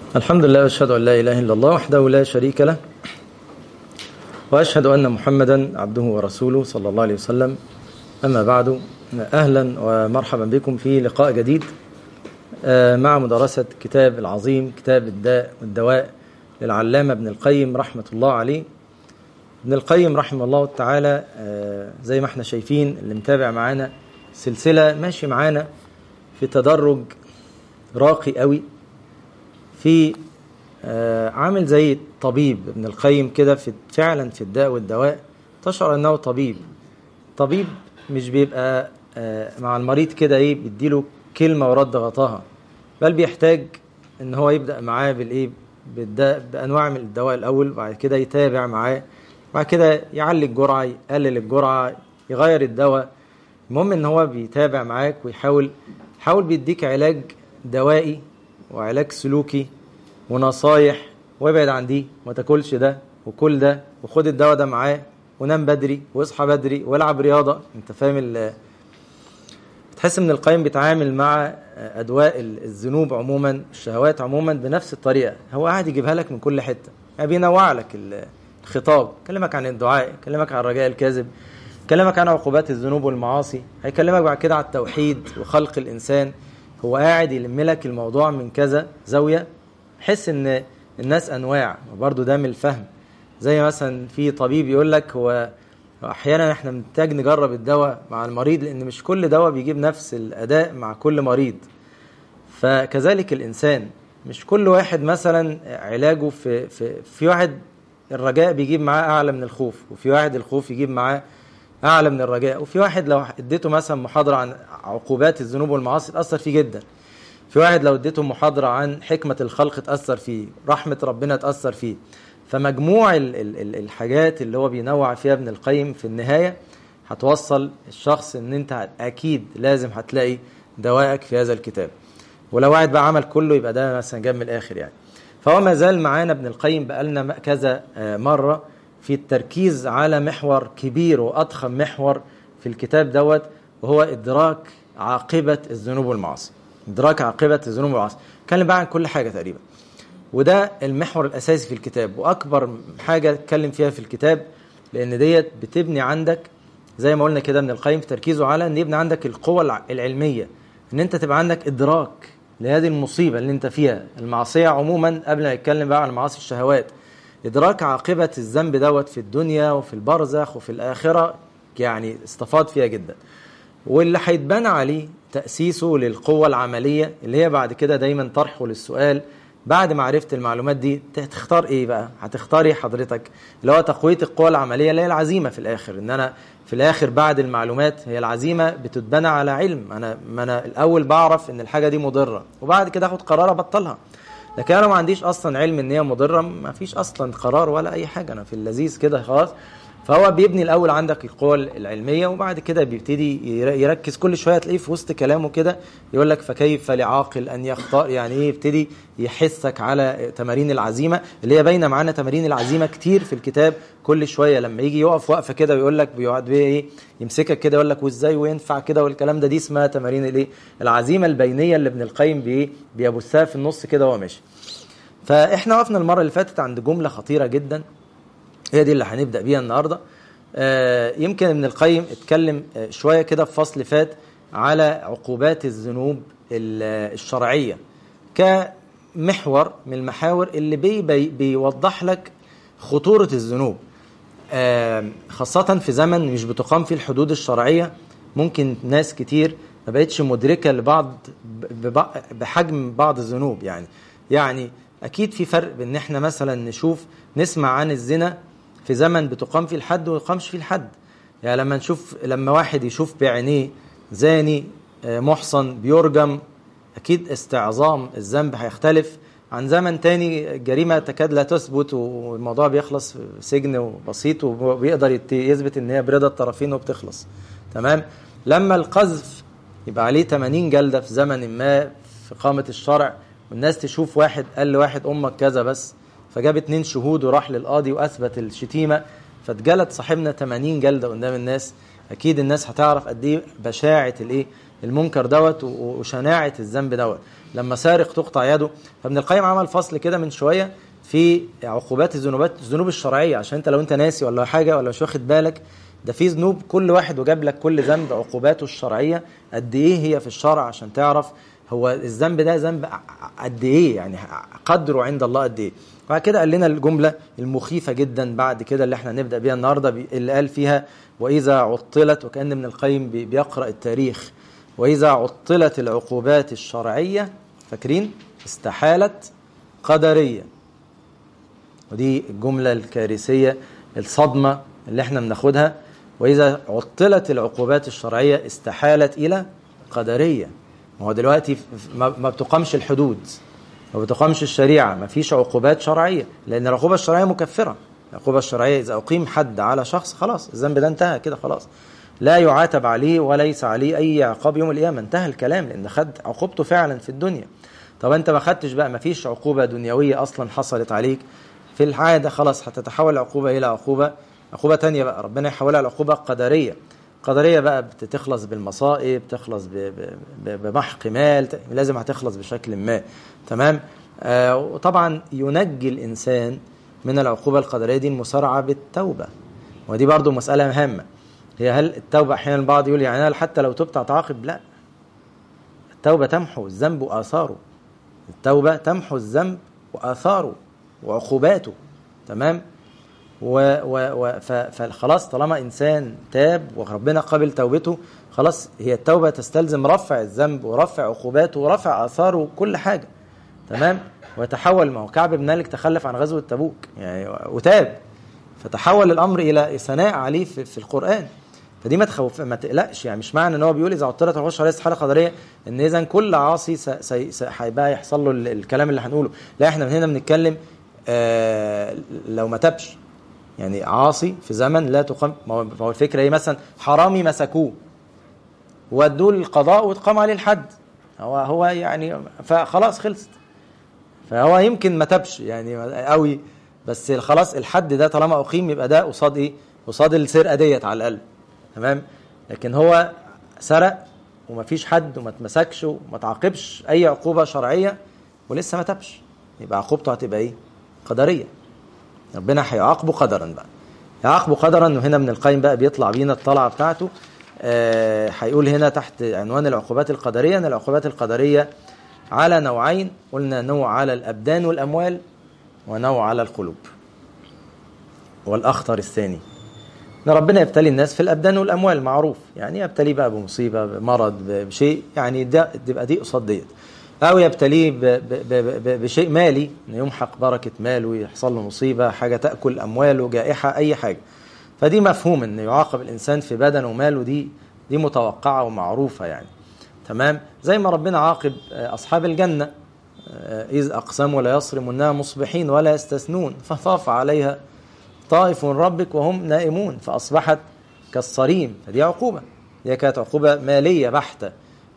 الحمد لله واشهد ان لا اله الا الله وحده لا شريك له واشهد ان محمدا عبده ورسوله صلى الله عليه وسلم اما بعد اهلا ومرحبا بكم في لقاء جديد مع مدرسه كتاب العظيم كتاب الداء والدواء للعلامه ابن القيم رحمه الله عليه ابن القيم رحمه الله تعالى زي ما احنا شايفين اللي متابع معانا سلسله ماشي معانا في تدرج راقي قوي في آه عامل زي طبيب ابن القيم كده في فعلا في الداء والدواء تشعر انه طبيب طبيب مش بيبقى آه مع المريض كده ايه بيديله كلمه ورد غطاها بل بيحتاج ان هو يبدا معاه بالايه بالداء بانواع من الدواء الاول وبعد كده يتابع معاه بعد كده يعلي الجرعه يقلل الجرعه يغير الدواء المهم ان هو بيتابع معاك ويحاول حاول بيديك علاج دوائي وعلاج سلوكي ونصايح وابعد عن دي وما تاكلش ده وكل ده وخد الدواء ده معاه ونام بدري واصحى بدري والعب رياضه انت فاهم تحس ان القيم بيتعامل مع ادواء الذنوب عموما الشهوات عموما بنفس الطريقه هو قاعد يجيبها لك من كل حته يعني بينوع لك الخطاب كلمك عن الدعاء كلمك عن الرجاء الكاذب كلمك عن عقوبات الذنوب والمعاصي هيكلمك بعد كده على التوحيد وخلق الانسان هو قاعد يلم لك الموضوع من كذا زاويه حس ان الناس انواع وبرضه ده من الفهم زي مثلا في طبيب يقول لك هو احيانا احنا بنحتاج نجرب الدواء مع المريض لان مش كل دواء بيجيب نفس الاداء مع كل مريض فكذلك الانسان مش كل واحد مثلا علاجه في في في واحد الرجاء بيجيب معاه اعلى من الخوف وفي واحد الخوف يجيب معاه اعلى من الرجاء وفي واحد لو اديته مثلا محاضره عن عقوبات الذنوب والمعاصي تاثر فيه جدا في واحد لو اديته محاضره عن حكمه الخلق تاثر فيه رحمه ربنا تاثر فيه فمجموع ال ال الحاجات اللي هو بينوع فيها ابن القيم في النهايه هتوصل الشخص ان انت اكيد لازم هتلاقي دوائك في هذا الكتاب ولو واحد بقى عمل كله يبقى ده مثلا جاب من الاخر يعني فهو ما زال معانا ابن القيم بقالنا كذا مره في التركيز على محور كبير واضخم محور في الكتاب دوت وهو ادراك عاقبه الذنوب والمعاصي ادراك عاقبه الذنوب والمعاصي اتكلم بقى عن كل حاجه تقريبا وده المحور الاساسي في الكتاب واكبر حاجه اتكلم فيها في الكتاب لان ديت بتبني عندك زي ما قلنا كده ابن القيم في تركيزه على ان يبني عندك القوه العلميه ان انت تبقى عندك ادراك لهذه المصيبه اللي انت فيها المعصيه عموما قبل ما نتكلم بقى عن معاصي الشهوات إدراك عاقبة الذنب دوت في الدنيا وفي البرزخ وفي الآخرة يعني استفاد فيها جدا واللي هيتبنى عليه تأسيسه للقوة العملية اللي هي بعد كده دايما طرحه للسؤال بعد ما عرفت المعلومات دي تختار ايه بقى هتختار ايه حضرتك اللي هو تقوية القوة العملية اللي هي العزيمة في الآخر ان انا في الآخر بعد المعلومات هي العزيمة بتتبنى على علم انا ما انا الأول بعرف ان الحاجة دي مضرة وبعد كده اخد قرار ابطلها لكن انا ما عنديش اصلا علم ان هي مضره ما فيش اصلا قرار ولا اي حاجه انا في اللذيذ كده خلاص فهو بيبني الاول عندك القوى العلميه وبعد كده بيبتدي يركز كل شويه تلاقيه في وسط كلامه كده يقول لك فكيف لعاقل ان يختار يعني ايه يبتدي يحثك على تمارين العزيمه اللي هي باينه معانا تمارين العزيمه كتير في الكتاب كل شويه لما يجي يقف وقفه كده ويقول لك بيقعد ايه يمسكك كده يقول لك وازاي وينفع كده والكلام ده دي اسمها تمارين الايه العزيمه البينيه اللي ابن القيم بايه بيبثها في النص كده وهو ماشي فاحنا وقفنا المره اللي فاتت عند جمله خطيره جدا هي دي اللي هنبدا بيها النهارده آه يمكن ابن القيم اتكلم آه شويه كده في فصل فات على عقوبات الذنوب الشرعيه كمحور من المحاور اللي بي بي بيوضح لك خطوره الذنوب آه خاصه في زمن مش بتقام فيه الحدود الشرعيه ممكن ناس كتير ما بقتش مدركه لبعض بحجم بعض الذنوب يعني يعني اكيد في فرق بين ان احنا مثلا نشوف نسمع عن الزنا في زمن بتقام فيه الحد وما يقامش فيه الحد يعني لما نشوف لما واحد يشوف بعينيه زاني محصن بيرجم اكيد استعظام الذنب هيختلف عن زمن تاني الجريمه تكاد لا تثبت والموضوع بيخلص في سجن بسيط وبيقدر يثبت ان هي برضا الطرفين وبتخلص تمام لما القذف يبقى عليه 80 جلده في زمن ما في قامه الشرع والناس تشوف واحد قال لواحد امك كذا بس فجاب اتنين شهود وراح للقاضي واثبت الشتيمه فاتجلد صاحبنا 80 جلده قدام الناس اكيد الناس هتعرف قد ايه بشاعه الايه المنكر دوت وشناعه الذنب دوت لما سارق تقطع يده فابن القيم عمل فصل كده من شويه في عقوبات الذنوبات الذنوب الشرعيه عشان انت لو انت ناسي ولا حاجه ولا مش واخد بالك ده في ذنوب كل واحد وجاب لك كل ذنب عقوباته الشرعيه قد ايه هي في الشرع عشان تعرف هو الذنب ده ذنب قد ايه يعني قدره عند الله قد ايه بعد كده قال لنا الجمله المخيفه جدا بعد كده اللي احنا نبدا بيها النهارده اللي قال فيها واذا عطلت وكان ابن القيم بيقرا التاريخ واذا عطلت العقوبات الشرعيه فاكرين استحالت قدريه ودي الجمله الكارثيه الصدمه اللي احنا بناخدها واذا عطلت العقوبات الشرعيه استحالت الى قدريه ما هو دلوقتي ما بتقامش الحدود ما بتقامش الشريعه ما فيش عقوبات شرعيه لان العقوبه الشرعيه مكفره العقوبه الشرعيه اذا اقيم حد على شخص خلاص الذنب ده انتهى كده خلاص لا يعاتب عليه وليس عليه اي عقاب يوم القيامه انتهى الكلام لان خد عقوبته فعلا في الدنيا طب انت ما خدتش بقى ما فيش عقوبه دنيويه اصلا حصلت عليك في العاده خلاص هتتحول العقوبه الى عقوبه عقوبه تانية بقى ربنا يحولها لعقوبه قدريه قدريه بقى بتخلص بالمصائب تخلص بمحق مال لازم هتخلص بشكل ما تمام آه وطبعا ينجي الانسان من العقوبه القدريه دي المسارعه بالتوبه ودي برضو مساله هامه هي هل التوبه احيانا البعض يقول يعني انا حتى لو تبت اتعاقب لا التوبه تمحو الذنب واثاره التوبه تمحو الذنب واثاره وعقوباته تمام و و فخلاص طالما انسان تاب وربنا قبل توبته خلاص هي التوبه تستلزم رفع الذنب ورفع عقوباته ورفع اثاره وكل حاجه تمام ويتحول ما هو كعب بن مالك تخلف عن غزوه تبوك يعني وتاب فتحول الامر الى ثناء عليه في, في القران فدي ما تخوف ما تقلقش يعني مش معنى ان هو بيقول اذا عطلت العشر عليه استحاله قدريه ان اذا كل عاصي هيبقى يحصل له الكلام اللي هنقوله لا احنا من هنا بنتكلم آه لو ما تبش يعني عاصي في زمن لا تقام ما هو الفكره ايه مثلا حرامي مسكوه ودوه للقضاء واتقام عليه الحد هو هو يعني فخلاص خلصت فهو يمكن ما تبش يعني قوي بس خلاص الحد ده طالما اقيم يبقى ده قصاد ايه؟ قصاد السرقه ديت على الاقل تمام؟ لكن هو سرق ومفيش حد وما اتمسكش وما تعاقبش اي عقوبه شرعيه ولسه ما تبش يبقى عقوبته هتبقى ايه؟ قدريه ربنا هيعاقبه قدرا بقى يعاقبه قدرا وهنا من القيم بقى بيطلع بينا الطلعه بتاعته هيقول آه هنا تحت عنوان العقوبات القدريه ان العقوبات القدريه على نوعين قلنا نوع على الابدان والاموال ونوع على القلوب والاخطر الثاني ان ربنا يبتلي الناس في الابدان والاموال معروف يعني يبتلي بقى بمصيبه بمرض بشيء يعني ده تبقى دي قصاد ديت أو يبتليه بشيء مالي يمحق بركة ماله يحصل له مصيبة حاجة تأكل أمواله جائحة أي حاجة فدي مفهوم أن يعاقب الإنسان في بدنه وماله دي دي متوقعة ومعروفة يعني تمام زي ما ربنا عاقب أصحاب الجنة إذ أقسموا لا يصرمونها مصبحين ولا يستثنون فطاف عليها طائف من ربك وهم نائمون فأصبحت كالصريم فدي عقوبة دي كانت عقوبة مالية بحتة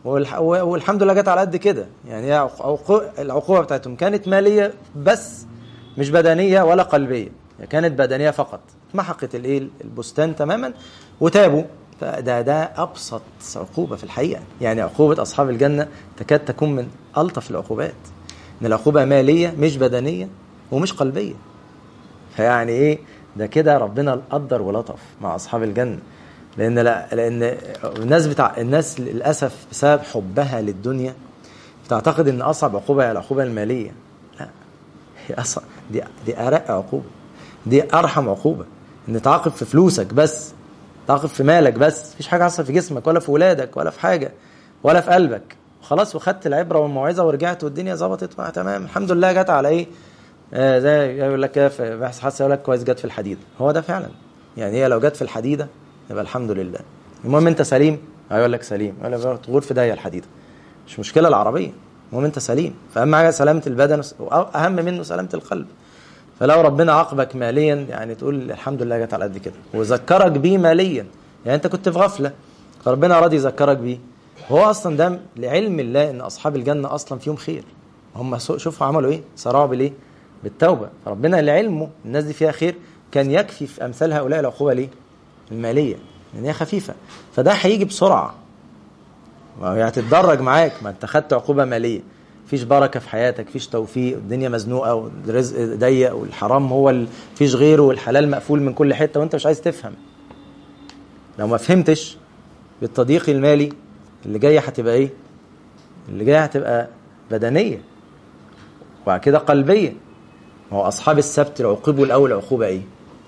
والحمد لله جت على قد كده يعني العقوبه بتاعتهم كانت ماليه بس مش بدنيه ولا قلبيه كانت بدنيه فقط محقت الايه البستان تماما وتابوا فده ده ابسط عقوبه في الحقيقه يعني عقوبه اصحاب الجنه تكاد تكون من الطف العقوبات ان العقوبه ماليه مش بدنيه ومش قلبيه فيعني ايه ده كده ربنا قدر ولطف مع اصحاب الجنه لان لا لان الناس بتاع الناس للاسف بسبب حبها للدنيا بتعتقد ان اصعب عقوبه هي العقوبه الماليه لا هي اصعب دي دي ارق عقوبه دي ارحم عقوبه ان تعاقب في فلوسك بس تعاقب في مالك بس مفيش حاجه حصل في جسمك ولا في ولادك ولا في حاجه ولا في قلبك خلاص وخدت العبره والموعظه ورجعت والدنيا ظبطت تمام الحمد لله جت على ايه آه زي يقول لك كده بحث حاسس يقول لك كويس جت في الحديد هو ده فعلا يعني هي لو جت في الحديده يبقى الحمد لله المهم انت سليم هيقول لك سليم يقول لك تغور في داهيه الحديده مش مشكله العربيه المهم انت سليم فاهم حاجه سلامه البدن واهم منه سلامه القلب فلو ربنا عاقبك ماليا يعني تقول الحمد لله جت على قد كده وذكرك بيه ماليا يعني انت كنت في غفله فربنا راضي يذكرك بيه هو اصلا ده لعلم الله ان اصحاب الجنه اصلا فيهم خير هم شوفوا عملوا ايه صراعوا بالايه بالتوبه فربنا لعلمه الناس دي فيها خير كان يكفي في امثال هؤلاء العقوبه ليه الماليه يعني هي خفيفه فده هيجي بسرعه ما هي هتتدرج معاك ما انت خدت عقوبه ماليه مفيش بركه في حياتك مفيش توفيق الدنيا مزنوقه والرزق ضيق والحرام هو ال- مفيش غيره والحلال مقفول من كل حته وانت مش عايز تفهم لو ما فهمتش بالتضييق المالي اللي جايه هتبقى ايه اللي جايه هتبقى بدنيه وبعد كده قلبيه ما هو اصحاب السبت عوقبوا الاول عقوبه ايه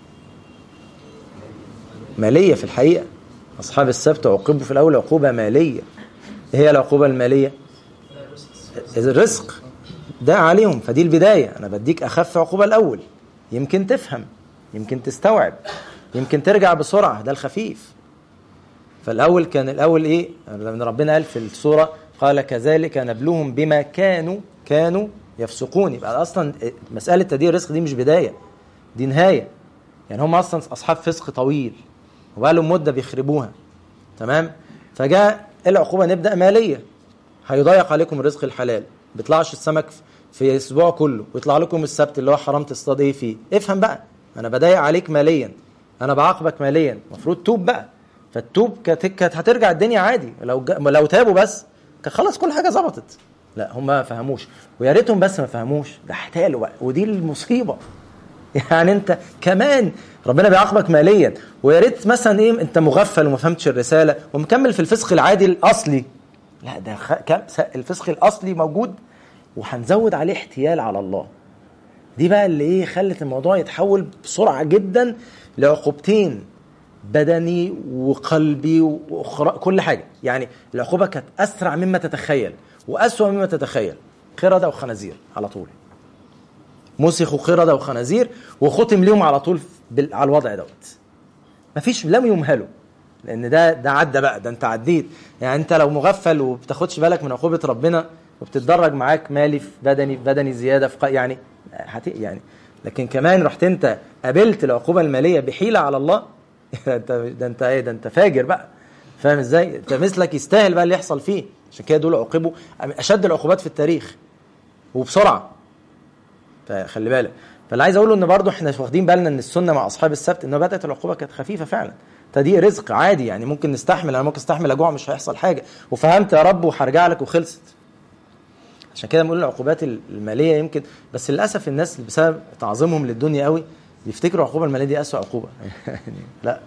ماليه في الحقيقه اصحاب السبت عوقبوا في الاول عقوبه ماليه ايه هي العقوبه الماليه الرزق ده عليهم فدي البدايه انا بديك اخف عقوبه الاول يمكن تفهم يمكن تستوعب يمكن ترجع بسرعه ده الخفيف فالاول كان الاول ايه لما ربنا قال في السوره قال كذلك نبلوهم بما كانوا كانوا يفسقون يبقى اصلا مساله تدبير الرزق دي مش بدايه دي نهايه يعني هم اصلا اصحاب فسق طويل وبقى لهم مده بيخربوها تمام فجاء العقوبه نبدا ماليه هيضيق عليكم الرزق الحلال بيطلعش السمك في اسبوع كله ويطلع لكم السبت اللي هو حرام تصطاد ايه فيه افهم بقى انا بضايق عليك ماليا انا بعاقبك ماليا المفروض توب بقى فالتوب كانت كانت هترجع الدنيا عادي لو جا... لو تابوا بس كان خلاص كل حاجه ظبطت لا هم ما فهموش ويا ريتهم بس ما فهموش ده احتالوا بقى ودي المصيبه يعني انت كمان ربنا بيعاقبك ماليا ويا ريت مثلا ايه انت مغفل وما فهمتش الرساله ومكمل في الفسق العادي الاصلي لا ده خ... كم... الفسق الاصلي موجود وهنزود عليه احتيال على الله دي بقى اللي ايه خلت الموضوع يتحول بسرعه جدا لعقوبتين بدني وقلبي واخرى كل حاجه يعني العقوبه كانت اسرع مما تتخيل واسوأ مما تتخيل قرده وخنازير على طول مسخوا قرده وخنازير وختم ليهم على طول بال... على الوضع دوت مفيش لم يمهلوا لان ده ده عدى بقى ده انت عديت يعني انت لو مغفل وبتاخدش بالك من عقوبه ربنا وبتتدرج معاك مالي في بدني في بدني زياده في ق... يعني هت... يعني لكن كمان رحت انت قابلت العقوبه الماليه بحيله على الله ده انت ده انت ايه ده انت فاجر بقى فاهم ازاي؟ انت مثلك يستاهل بقى اللي يحصل فيه عشان كده دول عوقبوا اشد العقوبات في التاريخ وبسرعه فخلي بالك فاللي عايز اقوله ان برضه احنا واخدين بالنا ان السنه مع اصحاب السبت ان بدات العقوبه كانت خفيفه فعلا تضييق رزق عادي يعني ممكن نستحمل انا ممكن استحمل اجوع مش هيحصل حاجه وفهمت يا رب وهرجع لك وخلصت عشان كده بنقول العقوبات الماليه يمكن بس للاسف الناس بسبب تعظيمهم للدنيا قوي بيفتكروا العقوبه الماليه دي اسوء عقوبه يعني لا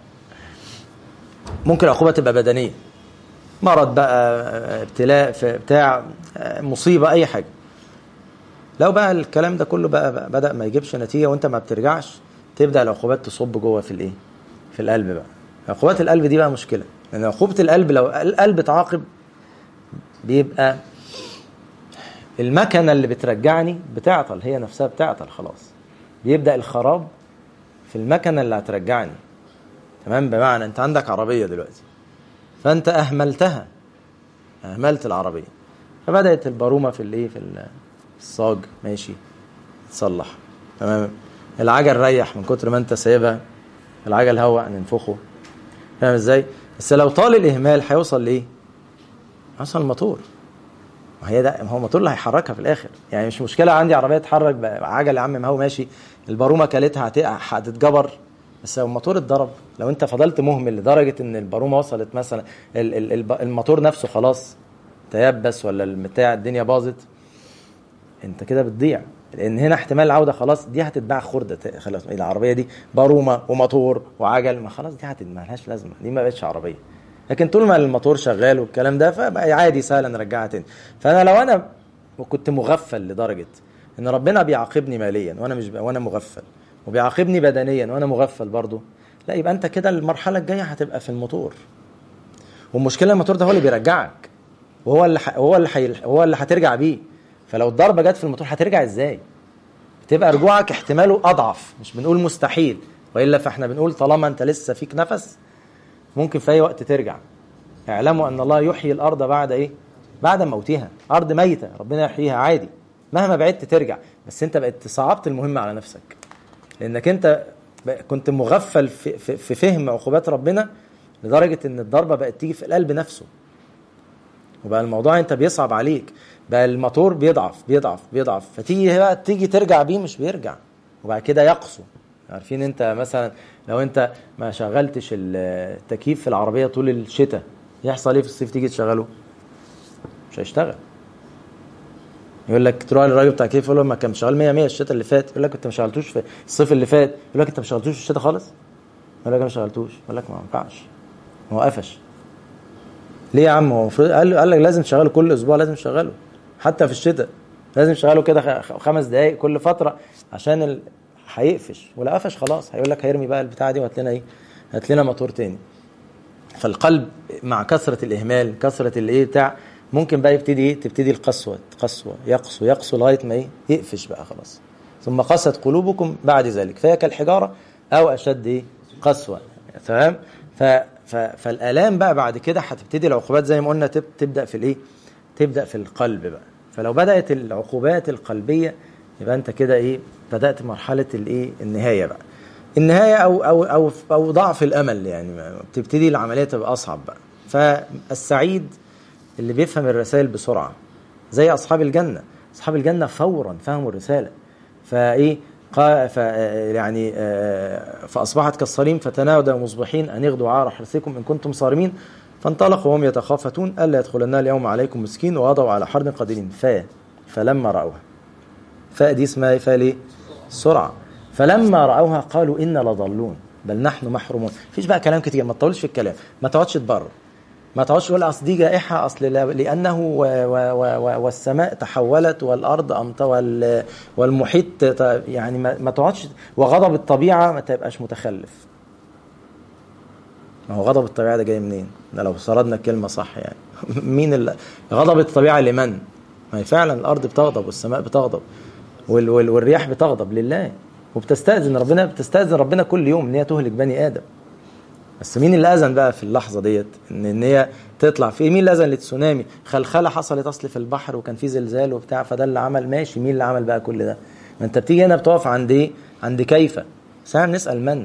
ممكن العقوبه تبقى بدنيه مرض بقى ابتلاء في بتاع مصيبه اي حاجه لو بقى الكلام ده كله بقى, بقى بدا ما يجيبش نتيجه وانت ما بترجعش تبدا العقوبات تصب جوه في الايه في القلب بقى عقوبات القلب دي بقى مشكله لان يعني عقوبه القلب لو القلب اتعاقب بيبقى المكنه اللي بترجعني بتعطل هي نفسها بتعطل خلاص بيبدا الخراب في المكنه اللي هترجعني تمام بمعنى انت عندك عربيه دلوقتي فانت اهملتها اهملت العربيه فبدات البارومه في الايه في الصاج ماشي تصلح تمام العجل ريح من كتر ما انت سايبها العجل هوا ننفخه فاهم ازاي بس لو طال الاهمال هيوصل لايه هيوصل الموتور ما هي ده ما هو الموتور اللي هيحركها في الاخر يعني مش مشكله عندي عربيه تتحرك عجل يا عم ما هو ماشي البارومه كلتها هتتجبر بس لو الموتور اتضرب لو انت فضلت مهمل لدرجه ان البارومه وصلت مثلا الموتور نفسه خلاص تيبس ولا البتاع الدنيا باظت انت كده بتضيع لان هنا احتمال العوده خلاص دي هتتباع خرده خلاص العربيه دي بارومه وموتور وعجل ما خلاص دي هت ما لهاش لازمه دي ما بقتش عربيه لكن طول ما الموتور شغال والكلام ده فبقى عادي سهل نرجعها تاني فانا لو انا كنت مغفل لدرجه ان ربنا بيعاقبني ماليا وانا مش وانا مغفل وبيعاقبني بدنيا وانا مغفل برضه لا يبقى انت كده المرحله الجايه هتبقى في الموتور والمشكله الموتور ده هو اللي بيرجعك وهو اللي ح... هو اللي حي... هو اللي هترجع بيه فلو الضربه جت في الموتور هترجع ازاي بتبقى رجوعك احتماله اضعف مش بنقول مستحيل والا فاحنا بنقول طالما انت لسه فيك نفس ممكن في اي وقت ترجع اعلموا ان الله يحيي الارض بعد ايه بعد موتها ارض ميته ربنا يحييها عادي مهما بعدت ترجع بس انت بقت صعبت المهمه على نفسك لانك انت كنت مغفل في, في, في فهم عقوبات ربنا لدرجه ان الضربه بقت تيجي في القلب نفسه وبقى الموضوع انت بيصعب عليك بقى الموتور بيضعف بيضعف بيضعف فتيجي بقى تيجي ترجع بيه مش بيرجع وبعد كده يقسو عارفين انت مثلا لو انت ما شغلتش التكييف في العربيه طول الشتاء يحصل ايه في الصيف تيجي تشغله مش هيشتغل يقول لك تروح للراجل بتاع كيف يقول له ما كان شغال 100 100 الشتاء اللي فات يقول لك انت ما شغلتوش في الصيف اللي فات يقول لك انت ما شغلتوش في الشتاء خالص يقول لك ما شغلتوش يقول لك ما ينفعش هو قفش ليه يا عم هو المفروض قال قال لك لازم تشغله كل اسبوع لازم تشغله حتى في الشتاء لازم تشغله كده خمس دقائق كل فتره عشان ال... هيقفش ولا قفش خلاص هيقول لك هيرمي بقى البتاعه دي وهات لنا ايه هات لنا موتور تاني فالقلب مع كثره الاهمال كثره الايه بتاع ممكن بقى يبتدي ايه تبتدي القسوه قسوه يقسو يقسو لغايه ما ايه يقفش بقى خلاص ثم قست قلوبكم بعد ذلك فهي كالحجاره او اشد ايه قسوه تمام ف ف فالالام بقى بعد كده هتبتدي العقوبات زي ما قلنا تب تبدا في الايه تبدا في القلب بقى فلو بدات العقوبات القلبيه يبقى انت كده ايه بدات مرحله الايه النهايه بقى النهايه او او او او ضعف الامل يعني بتبتدي العمليه تبقى اصعب بقى فالسعيد اللي بيفهم الرسائل بسرعه زي اصحاب الجنه اصحاب الجنه فورا فهموا الرساله فايه قال ف يعني فاصبحت كالصريم فتنادوا مصبحين ان اغدوا على حرثكم ان كنتم صارمين فانطلقوا وهم يتخافتون الا يدخلن اليوم عليكم مسكين ووضعوا على حرد قدير ف فلما راوها فاء دي اسمها فاء ليه؟ سرعه فلما راوها قالوا انا لضالون بل نحن محرومون مفيش بقى كلام كتير ما تطولش في الكلام ما تقعدش تبرر ما تقعدش تقول اصل دي جائحه اصل لانه و و و والسماء تحولت والارض امط والمحيط يعني ما تقعدش وغضب الطبيعه ما تبقاش متخلف ما هو غضب الطبيعه ده جاي منين؟ ده لو سردنا الكلمه صح يعني مين اللي غضب الطبيعه لمن؟ ما هي فعلا الارض بتغضب والسماء بتغضب وال وال والرياح بتغضب لله وبتستاذن ربنا بتستاذن ربنا كل يوم ان هي تهلك بني ادم بس مين اللي اذن بقى في اللحظه ديت ان ان هي تطلع في مين اللي اذن للتسونامي خلخله حصلت اصل في البحر وكان في زلزال وبتاع فده اللي عمل ماشي مين اللي عمل بقى كل ده ما انت بتيجي هنا بتقف عند ايه عند كيف بس احنا بنسال من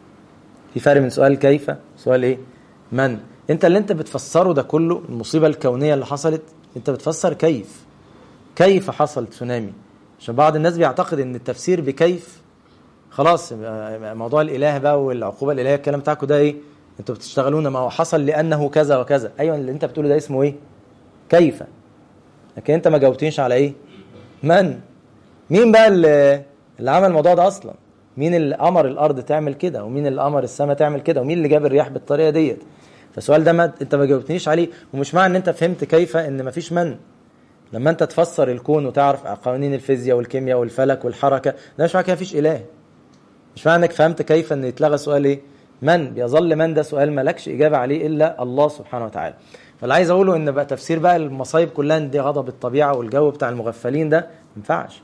في فرق من سؤال كيف سؤال ايه من انت اللي انت بتفسره ده كله المصيبه الكونيه اللي حصلت انت بتفسر كيف كيف حصل تسونامي عشان بعض الناس بيعتقد ان التفسير بكيف خلاص موضوع الاله بقى والعقوبه الالهيه الكلام بتاعكم ده ايه انتوا بتشتغلون ما هو حصل لانه كذا وكذا ايوه اللي انت بتقوله ده اسمه ايه كيف لكن انت ما جاوبتنيش على ايه من مين بقى اللي, اللي عمل الموضوع ده اصلا مين اللي امر الارض تعمل كده ومين اللي امر السماء تعمل كده ومين اللي جاب الرياح بالطريقه ديت فالسؤال ده ما انت ما جاوبتنيش عليه ومش معنى ان انت فهمت كيف ان ما فيش من لما انت تفسر الكون وتعرف قوانين الفيزياء والكيمياء والفلك والحركه ده مش معنى كده مفيش اله مش معنى انك فهمت كيف ان يتلغى سؤال ايه من بيظل من ده سؤال مالكش اجابه عليه الا الله سبحانه وتعالى فاللي عايز اقوله ان بقى تفسير بقى المصايب كلها ان دي غضب الطبيعه والجو بتاع المغفلين ده ما ينفعش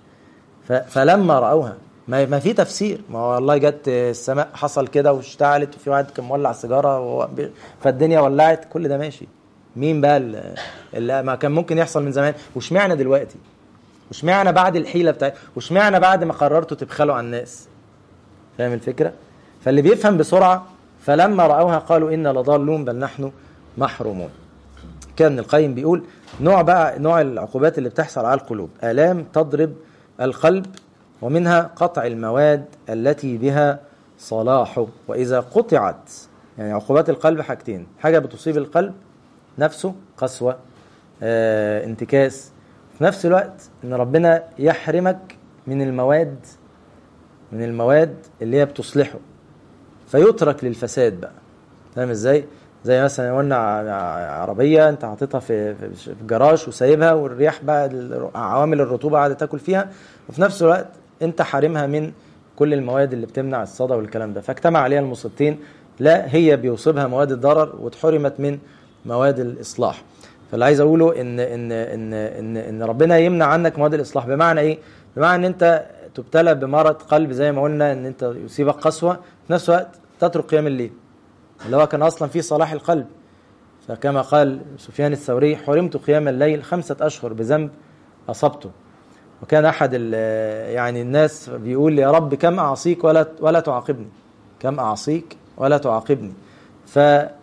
فلما راوها ما ما في تفسير ما هو والله جت السماء حصل كده واشتعلت وفي واحد كان مولع سيجاره فالدنيا ولعت كل ده ماشي مين بقى اللي ما كان ممكن يحصل من زمان واشمعنى دلوقتي واشمعنى بعد الحيله بتاعت واشمعنى بعد ما قررتوا تبخلوا على الناس فاهم الفكره فاللي بيفهم بسرعه فلما راوها قالوا انا لضالون بل نحن محرومون كان القيم بيقول نوع بقى نوع العقوبات اللي بتحصل على القلوب الام تضرب القلب ومنها قطع المواد التي بها صلاحه واذا قطعت يعني عقوبات القلب حاجتين حاجه بتصيب القلب نفسه قسوه آه، انتكاس في نفس الوقت ان ربنا يحرمك من المواد من المواد اللي هي بتصلحه فيترك للفساد بقى فاهم ازاي زي مثلا قلنا عربيه انت حاططها في في الجراج وسايبها والرياح بقى عوامل الرطوبه قاعده تاكل فيها وفي نفس الوقت انت حارمها من كل المواد اللي بتمنع الصدى والكلام ده فاجتمع عليها المصيبتين لا هي بيصيبها مواد الضرر واتحرمت من مواد الاصلاح فاللي عايز اقوله ان ان ان ان ان ربنا يمنع عنك مواد الاصلاح بمعنى ايه بمعنى ان انت تبتلى بمرض قلب زي ما قلنا ان انت يصيبك قسوه في نفس الوقت تترك قيام الليل اللي هو كان اصلا فيه صلاح القلب فكما قال سفيان الثوري حرمت قيام الليل خمسة أشهر بذنب أصبته وكان أحد يعني الناس بيقول يا رب كم أعصيك ولا ولا تعاقبني كم أعصيك ولا تعاقبني فرأى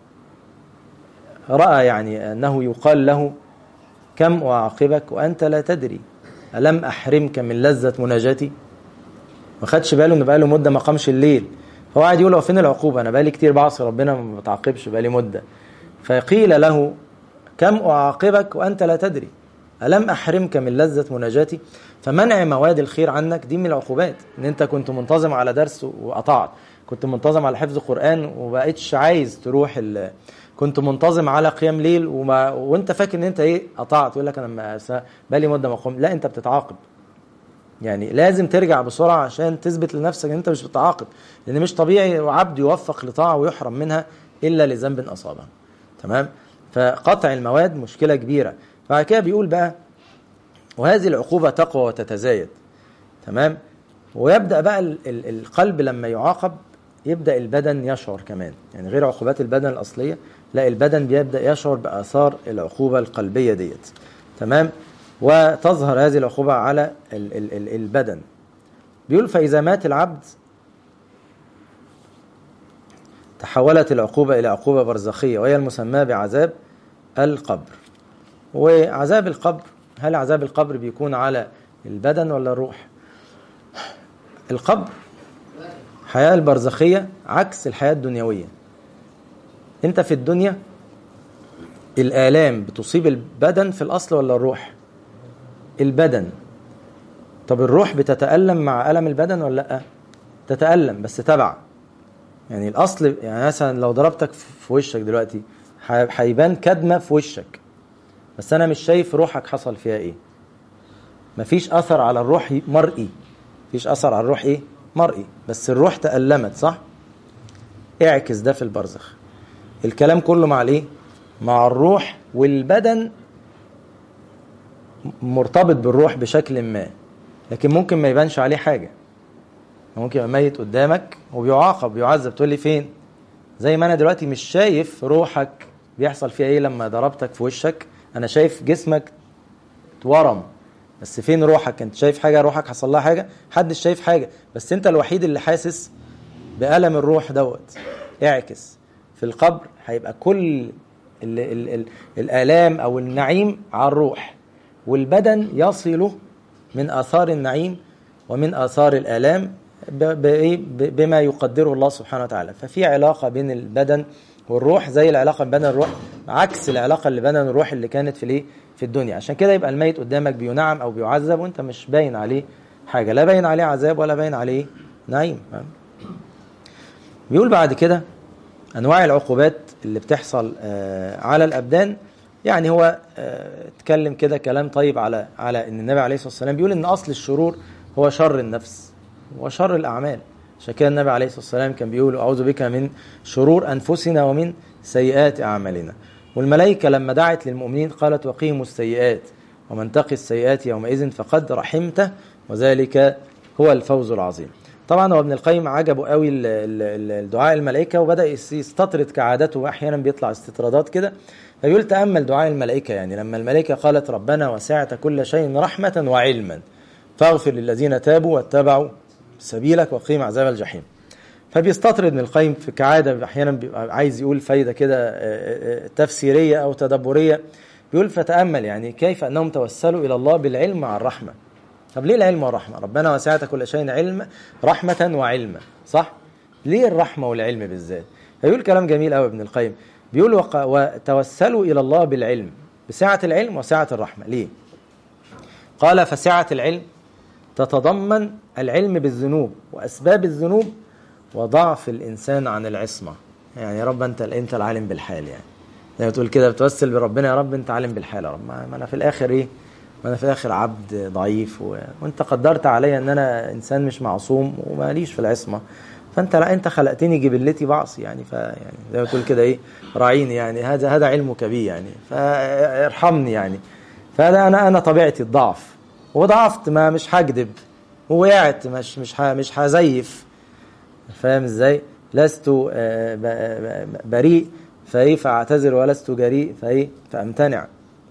يعني أنه يقال له كم أعاقبك وأنت لا تدري ألم أحرمك من لذة مناجاتي ما خدش باله ان بقاله مده ما قامش الليل هو قاعد يقول هو فين العقوبه انا بقالي كتير بعصي ربنا ما بتعاقبش بقالي مده فقيل له كم اعاقبك وانت لا تدري الم احرمك من لذه مناجاتي فمنع مواد الخير عنك دي من العقوبات ان انت كنت منتظم على درس وقطعت كنت منتظم على حفظ قران وبقيتش عايز تروح ال... كنت منتظم على قيام ليل وما وانت فاكر ان انت ايه قطعت يقول لك انا بقالي مده ما قمت لا انت بتتعاقب يعني لازم ترجع بسرعه عشان تثبت لنفسك ان انت مش بتعاقب لان مش طبيعي عبد يوفق لطاعه ويحرم منها الا لذنب اصابه تمام فقطع المواد مشكله كبيره بعد كده بيقول بقى وهذه العقوبه تقوى وتتزايد تمام ويبدا بقى القلب لما يعاقب يبدا البدن يشعر كمان يعني غير عقوبات البدن الاصليه لا البدن بيبدا يشعر باثار العقوبه القلبيه ديت تمام وتظهر هذه العقوبه على ال ال ال البدن بيقول فاذا مات العبد تحولت العقوبه الى عقوبه برزخيه وهي المسماه بعذاب القبر وعذاب القبر هل عذاب القبر بيكون على البدن ولا الروح القبر الحياة البرزخية عكس الحياة الدنيوية انت في الدنيا الآلام بتصيب البدن في الأصل ولا الروح البدن طب الروح بتتألم مع ألم البدن ولا لأ تتألم بس تبع يعني الأصل يعني مثلا لو ضربتك في وشك دلوقتي هيبان كدمة في وشك بس أنا مش شايف روحك حصل فيها إيه مفيش أثر على الروح مرئي مفيش أثر على الروح إيه مرئي بس الروح تألمت صح اعكس ده في البرزخ الكلام كله مع الايه مع الروح والبدن مرتبط بالروح بشكل ما لكن ممكن ما يبانش عليه حاجه ممكن يبقى ميت قدامك وبيعاقب بيعذب تقول لي فين زي ما انا دلوقتي مش شايف روحك بيحصل فيها ايه لما ضربتك في وشك انا شايف جسمك اتورم بس فين روحك انت شايف حاجه روحك حصل لها حاجه محدش شايف حاجه بس انت الوحيد اللي حاسس بالم الروح دوت اعكس في القبر هيبقى كل ال ال ال الالام او النعيم على الروح والبدن يصل من اثار النعيم ومن اثار الالام بما يقدره الله سبحانه وتعالى ففي علاقه بين البدن والروح زي العلاقه بين الروح عكس العلاقه اللي بين الروح اللي كانت في الايه في الدنيا عشان كده يبقى الميت قدامك بينعم او بيعذب وانت مش باين عليه حاجه لا باين عليه عذاب ولا باين عليه نعيم بيقول بعد كده انواع العقوبات اللي بتحصل على الابدان يعني هو اتكلم كده كلام طيب على على ان النبي عليه الصلاه والسلام بيقول ان اصل الشرور هو شر النفس وشر الاعمال عشان كده النبي عليه الصلاه والسلام كان بيقول اعوذ بك من شرور انفسنا ومن سيئات اعمالنا والملائكه لما دعت للمؤمنين قالت وقيموا السيئات ومن تقي السيئات يومئذ فقد رحمته وذلك هو الفوز العظيم طبعا هو ابن القيم عجبه قوي الدعاء الملائكه وبدا يستطرد كعادته واحيانا بيطلع استطرادات كده فيقول تامل دعاء الملائكه يعني لما الملائكه قالت ربنا وسعت كل شيء رحمه وعلما فاغفر للذين تابوا واتبعوا سبيلك وقيم عذاب الجحيم فبيستطرد ابن القيم في كعاده احيانا بيبقى عايز يقول فايده كده تفسيريه او تدبريه بيقول فتامل يعني كيف انهم توسلوا الى الله بالعلم مع الرحمه طب ليه العلم والرحمه ربنا وسعت كل شيء علم رحمه وعلما صح ليه الرحمه والعلم بالذات فيقول كلام جميل قوي ابن القيم بيقول وق... وتوسلوا الى الله بالعلم بسعه العلم وسعه الرحمه ليه قال فسعه العلم تتضمن العلم بالذنوب واسباب الذنوب وضعف الانسان عن العصمه يعني يا رب انت انت العالم بالحال يعني زي ما تقول كده بتوسل بربنا يا رب انت عالم بالحال يا رب ما انا في الاخر ايه ما انا في الاخر عبد ضعيف و... وانت قدرت عليا ان انا انسان مش معصوم وماليش في العصمه فانت لا انت خلقتني جبلتي بعصي يعني ف يعني زي ما تقول كده ايه راعيني يعني هذا هذا علمك بي يعني فارحمني يعني فهذا انا انا طبيعتي الضعف وضعفت ما مش هكذب ووقعت مش مش مش هزيف فاهم ازاي لست بريء فايه فاعتذر ولست جريء فايه فامتنع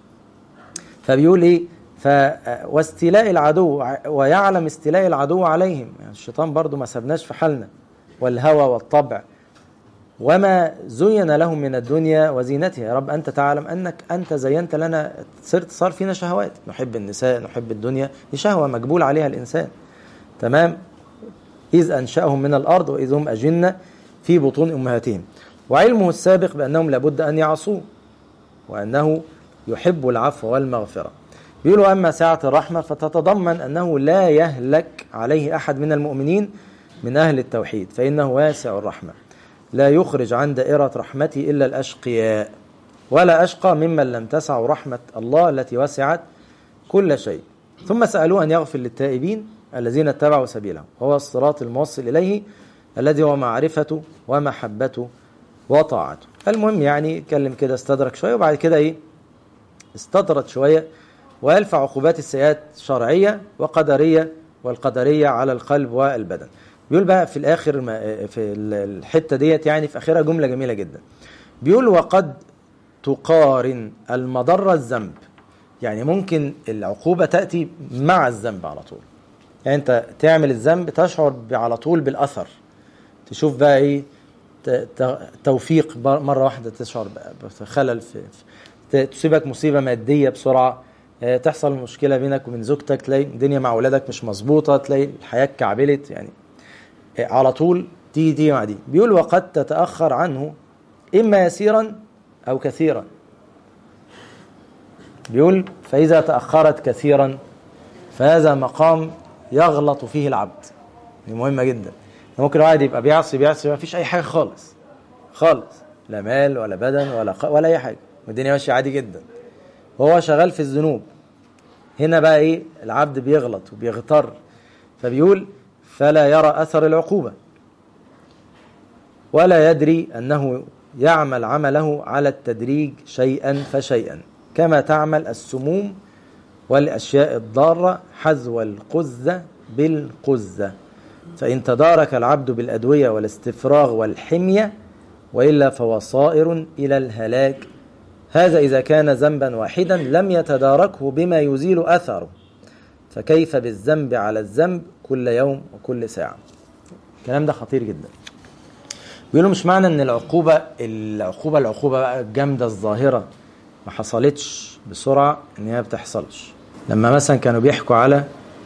فبيقول ايه ف واستيلاء العدو ويعلم استيلاء العدو عليهم يعني الشيطان برضو ما سبناش في حالنا والهوى والطبع وما زين لهم من الدنيا وزينتها يا رب انت تعلم انك انت زينت لنا صرت صار فينا شهوات نحب النساء نحب الدنيا دي شهوه مجبول عليها الانسان تمام إذ أنشأهم من الأرض وإذ هم أجنة في بطون أمهاتهم وعلمه السابق بأنهم لابد أن يعصوه وأنه يحب العفو والمغفرة بيقولوا أما ساعة الرحمة فتتضمن أنه لا يهلك عليه أحد من المؤمنين من أهل التوحيد فإنه واسع الرحمة لا يخرج عن دائرة رحمته إلا الأشقياء ولا أشقى ممن لم تسع رحمة الله التي وسعت كل شيء ثم سألوه أن يغفر للتائبين الذين اتبعوا سبيله وهو الصراط الموصل إليه الذي هو معرفته ومحبته وطاعته المهم يعني اتكلم كده استدرك شوية وبعد كده ايه استدرت شوية ويرفع عقوبات السيئات شرعية وقدرية والقدرية على القلب والبدن بيقول بقى في الآخر في الحتة ديت يعني في آخرها جملة جميلة جدا بيقول وقد تقارن المضرة الذنب يعني ممكن العقوبة تأتي مع الذنب على طول يعني أنت تعمل الذنب تشعر على طول بالأثر تشوف بقى إيه توفيق مرة واحدة تشعر بخلل في, في تصيبك مصيبة مادية بسرعة تحصل مشكلة بينك وبين زوجتك تلاقي الدنيا مع أولادك مش مظبوطة تلاقي الحياة اتكعبلت يعني على طول تيجي تيجي مع دي بيقول وقد تتأخر عنه إما يسيرا أو كثيرا بيقول فإذا تأخرت كثيرا فهذا مقام يغلط فيه العبد دي مهمة جدا ممكن واحد يبقى بيعصي بيعصي ما فيش أي حاجة خالص خالص لا مال ولا بدن ولا خ... ولا أي حاجة والدنيا ماشية عادي جدا وهو شغال في الذنوب هنا بقى إيه العبد بيغلط وبيغتر فبيقول فلا يرى أثر العقوبة ولا يدري أنه يعمل عمله على التدريج شيئا فشيئا كما تعمل السموم والأشياء الضارة حذو القزة بالقزة فإن تدارك العبد بالأدوية والاستفراغ والحمية وإلا فهو صائر إلى الهلاك هذا إذا كان ذنبا واحدا لم يتداركه بما يزيل أثره فكيف بالذنب على الذنب كل يوم وكل ساعة الكلام ده خطير جدا بيقولوا مش معنى ان العقوبة العقوبة العقوبة بقى الجامدة الظاهرة ما حصلتش بسرعة ان هي بتحصلش لما مثلا كانوا بيحكوا على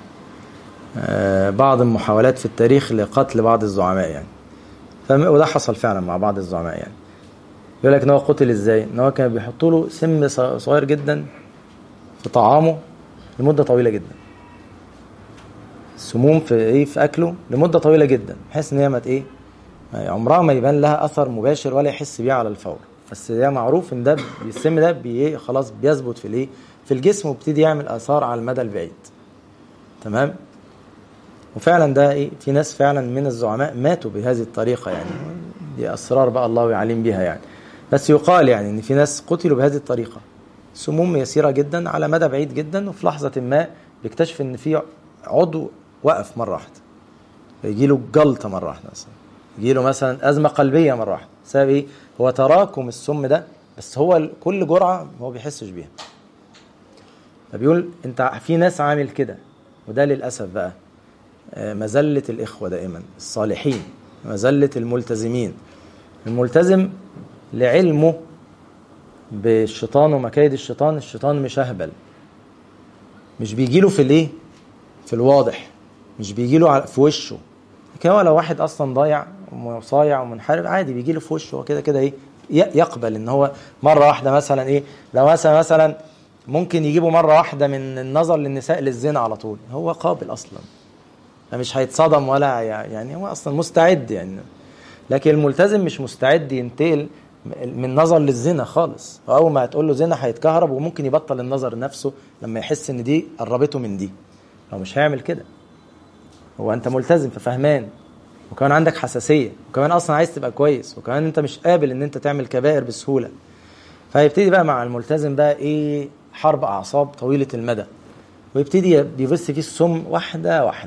بعض المحاولات في التاريخ لقتل بعض الزعماء يعني وده حصل فعلا مع بعض الزعماء يعني يقول لك ان هو قتل ازاي ان هو كان بيحطوا له سم صغير جدا في طعامه لمدة طويلة جدا سموم في ايه في اكله لمده طويله جدا بحيث ان هي ما ايه عمرها ما يبان لها اثر مباشر ولا يحس بيه على الفور بس ده معروف ان ده السم ده بي خلاص بيثبت في الايه في الجسم وبيبتدي يعمل اثار على المدى البعيد تمام وفعلا ده ايه في ناس فعلا من الزعماء ماتوا بهذه الطريقه يعني دي اسرار بقى الله يعلم بها يعني بس يقال يعني ان في ناس قتلوا بهذه الطريقه سموم يسيره جدا على مدى بعيد جدا وفي لحظه ما بيكتشف ان في عضو وقف مره واحده فيجي له جلطه مره واحده مثلا يجي له مثلا ازمه قلبيه مره واحده بسبب ايه؟ هو تراكم السم ده بس هو كل جرعه هو بيحسش بيها فبيقول انت في ناس عامل كده وده للاسف بقى مذله الاخوه دائما الصالحين مذله الملتزمين الملتزم لعلمه بالشيطان ومكايد الشيطان الشيطان مش اهبل مش بيجيله في الايه في الواضح مش بيجي له في وشه لكن هو لو واحد اصلا ضايع وصايع ومنحرف عادي بيجي له في وشه هو كده كده ايه يقبل ان هو مره واحده مثلا ايه لو مثلا مثلا ممكن يجيبوا مره واحده من النظر للنساء للزنا على طول هو قابل اصلا فمش هيتصدم ولا يعني هو اصلا مستعد يعني لكن الملتزم مش مستعد ينتقل من نظر للزنا خالص واول ما هتقول له زنا هيتكهرب وممكن يبطل النظر نفسه لما يحس ان دي قربته من دي هو مش هيعمل كده هو انت ملتزم ففهمان وكمان عندك حساسيه وكمان اصلا عايز تبقى كويس وكمان انت مش قابل ان انت تعمل كبائر بسهوله فهيبتدي بقى مع الملتزم بقى ايه حرب اعصاب طويله المدى ويبتدي بيبث فيه السم واحده واحده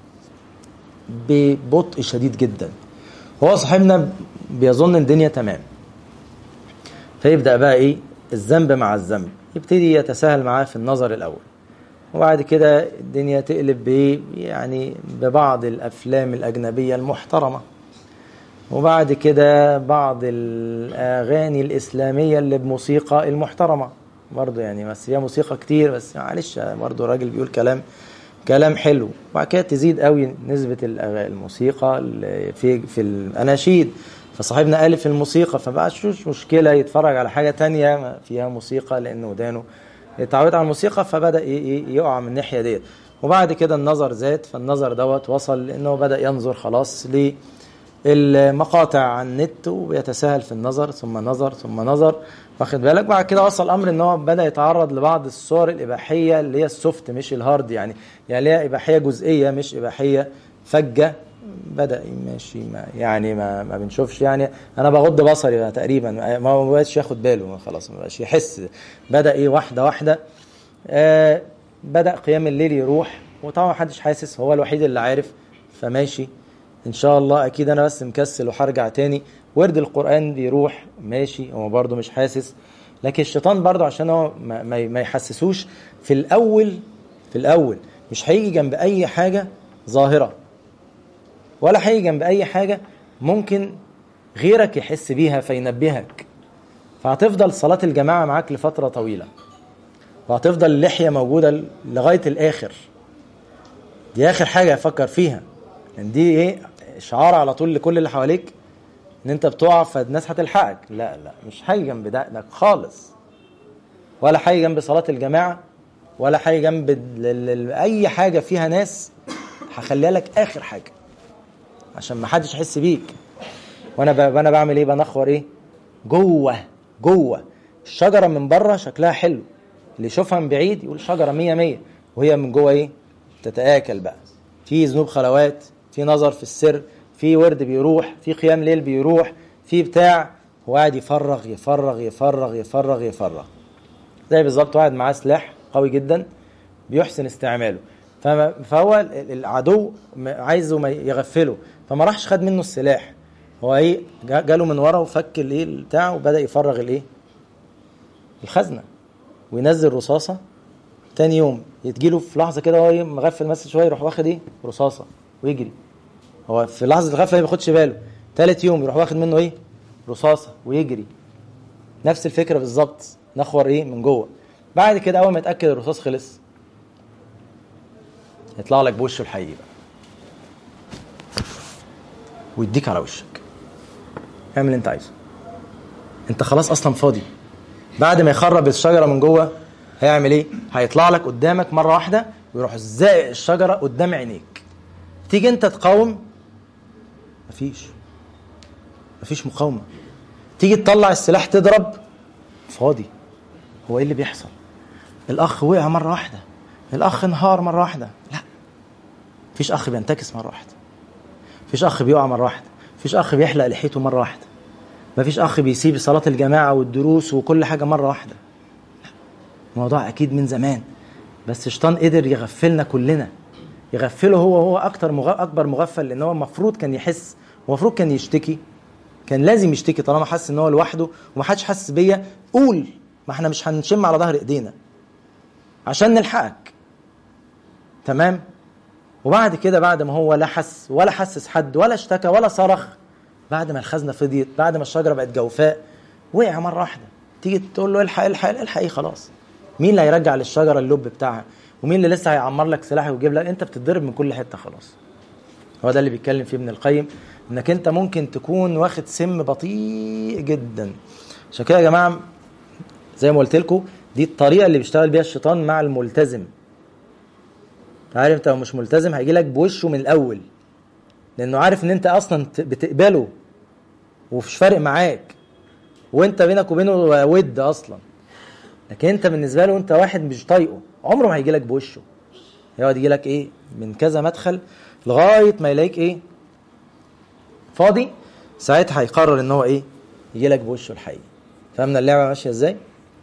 ببطء شديد جدا هو صاحبنا بيظن الدنيا تمام فيبدا بقى ايه الذنب مع الذنب يبتدي يتساهل معاه في النظر الاول وبعد كده الدنيا تقلب بايه يعني ببعض الافلام الاجنبيه المحترمه وبعد كده بعض الاغاني الاسلاميه اللي بموسيقى المحترمه برضه يعني بس فيها موسيقى كتير بس معلش برضه الراجل بيقول كلام كلام حلو وبعد كده تزيد قوي نسبة الأغ- الموسيقى ال- في في الأناشيد فصاحبنا قال في الموسيقى فبقاش مش مشكلة يتفرج على حاجة تانية فيها موسيقى لأن ودانه اتعود على الموسيقى فبدأ ي- ي- يقع من الناحية ديت وبعد كده النظر زاد فالنظر دوت وصل لأنه بدأ ينظر خلاص للمقاطع على النت وبيتساهل في النظر ثم نظر ثم نظر واخد بالك بعد كده وصل الامر ان هو بدا يتعرض لبعض الصور الاباحيه اللي هي السوفت مش الهارد يعني يعني اللي هي اباحيه جزئيه مش اباحيه فجه بدا ماشي ما يعني ما, ما بنشوفش يعني انا بغض بصري بقى تقريبا ما ما بقاش ياخد باله خلاص ما بقاش يحس بدا ايه واحده واحده آه بدا قيام الليل يروح وطبعا محدش حاسس هو الوحيد اللي عارف فماشي ان شاء الله اكيد انا بس مكسل وهرجع تاني ورد القران بيروح ماشي هو برضه مش حاسس لكن الشيطان برضه عشان هو ما, ما ما يحسسوش في الاول في الاول مش هيجي جنب اي حاجه ظاهره ولا هيجي جنب اي حاجه ممكن غيرك يحس بيها فينبهك فهتفضل صلاه الجماعه معاك لفتره طويله وهتفضل اللحيه موجوده لغايه الاخر دي اخر حاجه افكر فيها لان دي ايه اشعار على طول لكل اللي حواليك ان انت بتقع فالناس هتلحقك لا لا مش هيجي جنب دقنك خالص ولا هيجي جنب صلاه الجماعه ولا هيجي جنب ال- ال- ال- اي حاجه فيها ناس هخليها لك اخر حاجه عشان ما حدش يحس بيك وانا ب... وانا بعمل ايه بنخور ايه جوه جوه الشجره من بره شكلها حلو اللي يشوفها من بعيد يقول شجره مية مية وهي من جوه ايه تتآكل بقى في ذنوب خلوات في نظر في السر في ورد بيروح في قيام ليل بيروح في بتاع هو قاعد يفرغ يفرغ يفرغ يفرغ يفرغ زي بالظبط واحد معاه سلاح قوي جدا بيحسن استعماله فما- فهو ال- العدو م- عايزه ما يغفله فما راحش خد منه السلاح هو ايه جا- جاله من ورا وفك الايه بتاعه وبدا يفرغ الايه الخزنه وينزل رصاصه تاني يوم يتجيله في لحظه كده وهو إيه مغفل مثلا شويه يروح واخد ايه رصاصه ويجري هو في لحظه الغفله ما بياخدش باله تالت يوم يروح واخد منه ايه رصاصه ويجري نفس الفكره بالظبط نخور ايه من جوه بعد كده اول ما يتاكد الرصاص خلص يطلع لك بوشه الحقيقي بقى ويديك على وشك اعمل اللي انت عايزه انت خلاص اصلا فاضي بعد ما يخرب الشجره من جوه هيعمل ايه هيطلع لك قدامك مره واحده ويروح زائق الشجره قدام عينيك تيجي انت تقاوم مفيش مفيش مقاومه تيجي تطلع السلاح تضرب فاضي هو ايه اللي بيحصل الاخ وقع مره واحده الاخ انهار مره واحده لا مفيش اخ بينتكس مره واحده مفيش اخ بيقع مره واحده مفيش اخ بيحلق لحيته مره واحده مفيش اخ بيسيب صلاه الجماعه والدروس وكل حاجه مره واحده لا. الموضوع اكيد من زمان بس الشيطان قدر يغفلنا كلنا يغفله هو هو اكتر مغ... اكبر مغفل لان هو المفروض كان يحس المفروض كان يشتكي كان لازم يشتكي طالما حس ان هو لوحده ومحدش حاسس بيا قول ما احنا مش هنشم على ظهر ايدينا عشان نلحقك تمام وبعد كده بعد ما هو لا حس ولا حسس حد ولا اشتكى ولا صرخ بعد ما الخزنه فضيت بعد ما الشجره بقت جوفاء وقع مره واحده تيجي تقول له الحق الحق الحق ايه خلاص مين اللي هيرجع للشجره اللب بتاعها ومين اللي لسه هيعمر لك سلاح ويجيب لك انت بتتضرب من كل حته خلاص هو ده اللي بيتكلم فيه ابن القيم انك انت ممكن تكون واخد سم بطيء جدا عشان كده يا جماعه زي ما قلت لكم دي الطريقه اللي بيشتغل بيها الشيطان مع الملتزم عارف انت لو مش ملتزم هيجي لك بوشه من الاول لانه عارف ان انت اصلا ت- بتقبله ومش فارق معاك وانت بينك وبينه ود اصلا لكن انت بالنسبه له انت واحد مش طايقه عمره ما هيجي لك بوشه يقعد يجي لك ايه من كذا مدخل لغايه ما يلاقيك ايه فاضي ساعتها هيقرر ان هو ايه يجي لك بوشه الحقيقي فهمنا اللعبه ماشيه ازاي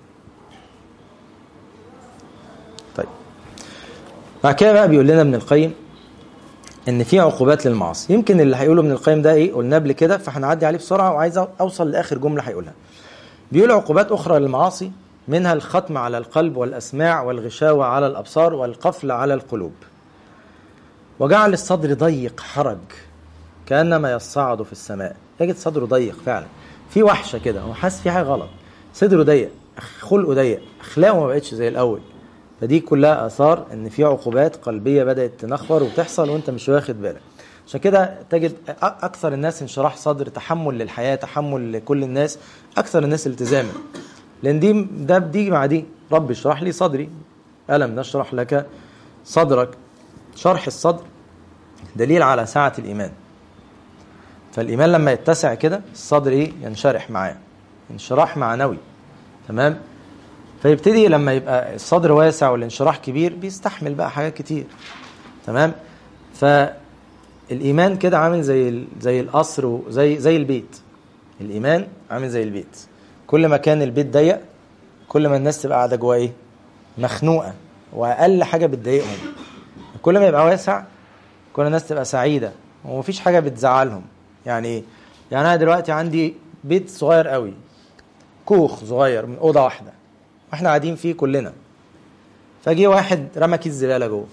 طيب بعد كده بقى بيقول لنا ابن القيم ان في عقوبات للمعاصي يمكن اللي هيقوله ابن القيم ده ايه قلنا قبل كده فهنعدي عليه بسرعه وعايز اوصل لاخر جمله هيقولها بيقول عقوبات اخرى للمعاصي منها الختم على القلب والاسماع والغشاوه على الابصار والقفل على القلوب وجعل الصدر ضيق حرج كانما يصعد في السماء يجد صدره ضيق فعلا في وحشه كده هو حاسس في حاجه غلط صدره ضيق خلقه ضيق اخلاقه ما بقتش زي الاول فدي كلها اثار ان في عقوبات قلبيه بدات تنخور وتحصل وانت مش واخد بالك عشان كده تجد أ- اكثر الناس انشراح صدر تحمل للحياه تحمل لكل الناس اكثر الناس التزاما لان دي ده بتيجي مع دي رب اشرح لي صدري الم نشرح لك صدرك شرح الصدر دليل على سعه الايمان فالايمان لما يتسع كده الصدر ايه ينشرح معاه انشراح معنوي تمام فيبتدي لما يبقى الصدر واسع والانشراح كبير بيستحمل بقى حاجات كتير تمام فالايمان كده عامل زي ال- زي القصر وزي زي البيت الايمان عامل زي البيت كل ما كان البيت ضيق كل ما الناس تبقى قاعده جوه ايه مخنوقه واقل حاجه بتضايقهم كل ما يبقى واسع كل الناس تبقى سعيده ومفيش حاجه بتزعلهم يعني ايه يعني انا دلوقتي عندي بيت صغير قوي كوخ صغير من اوضه واحده واحنا قاعدين فيه كلنا فجي واحد رمى كيس زباله جوه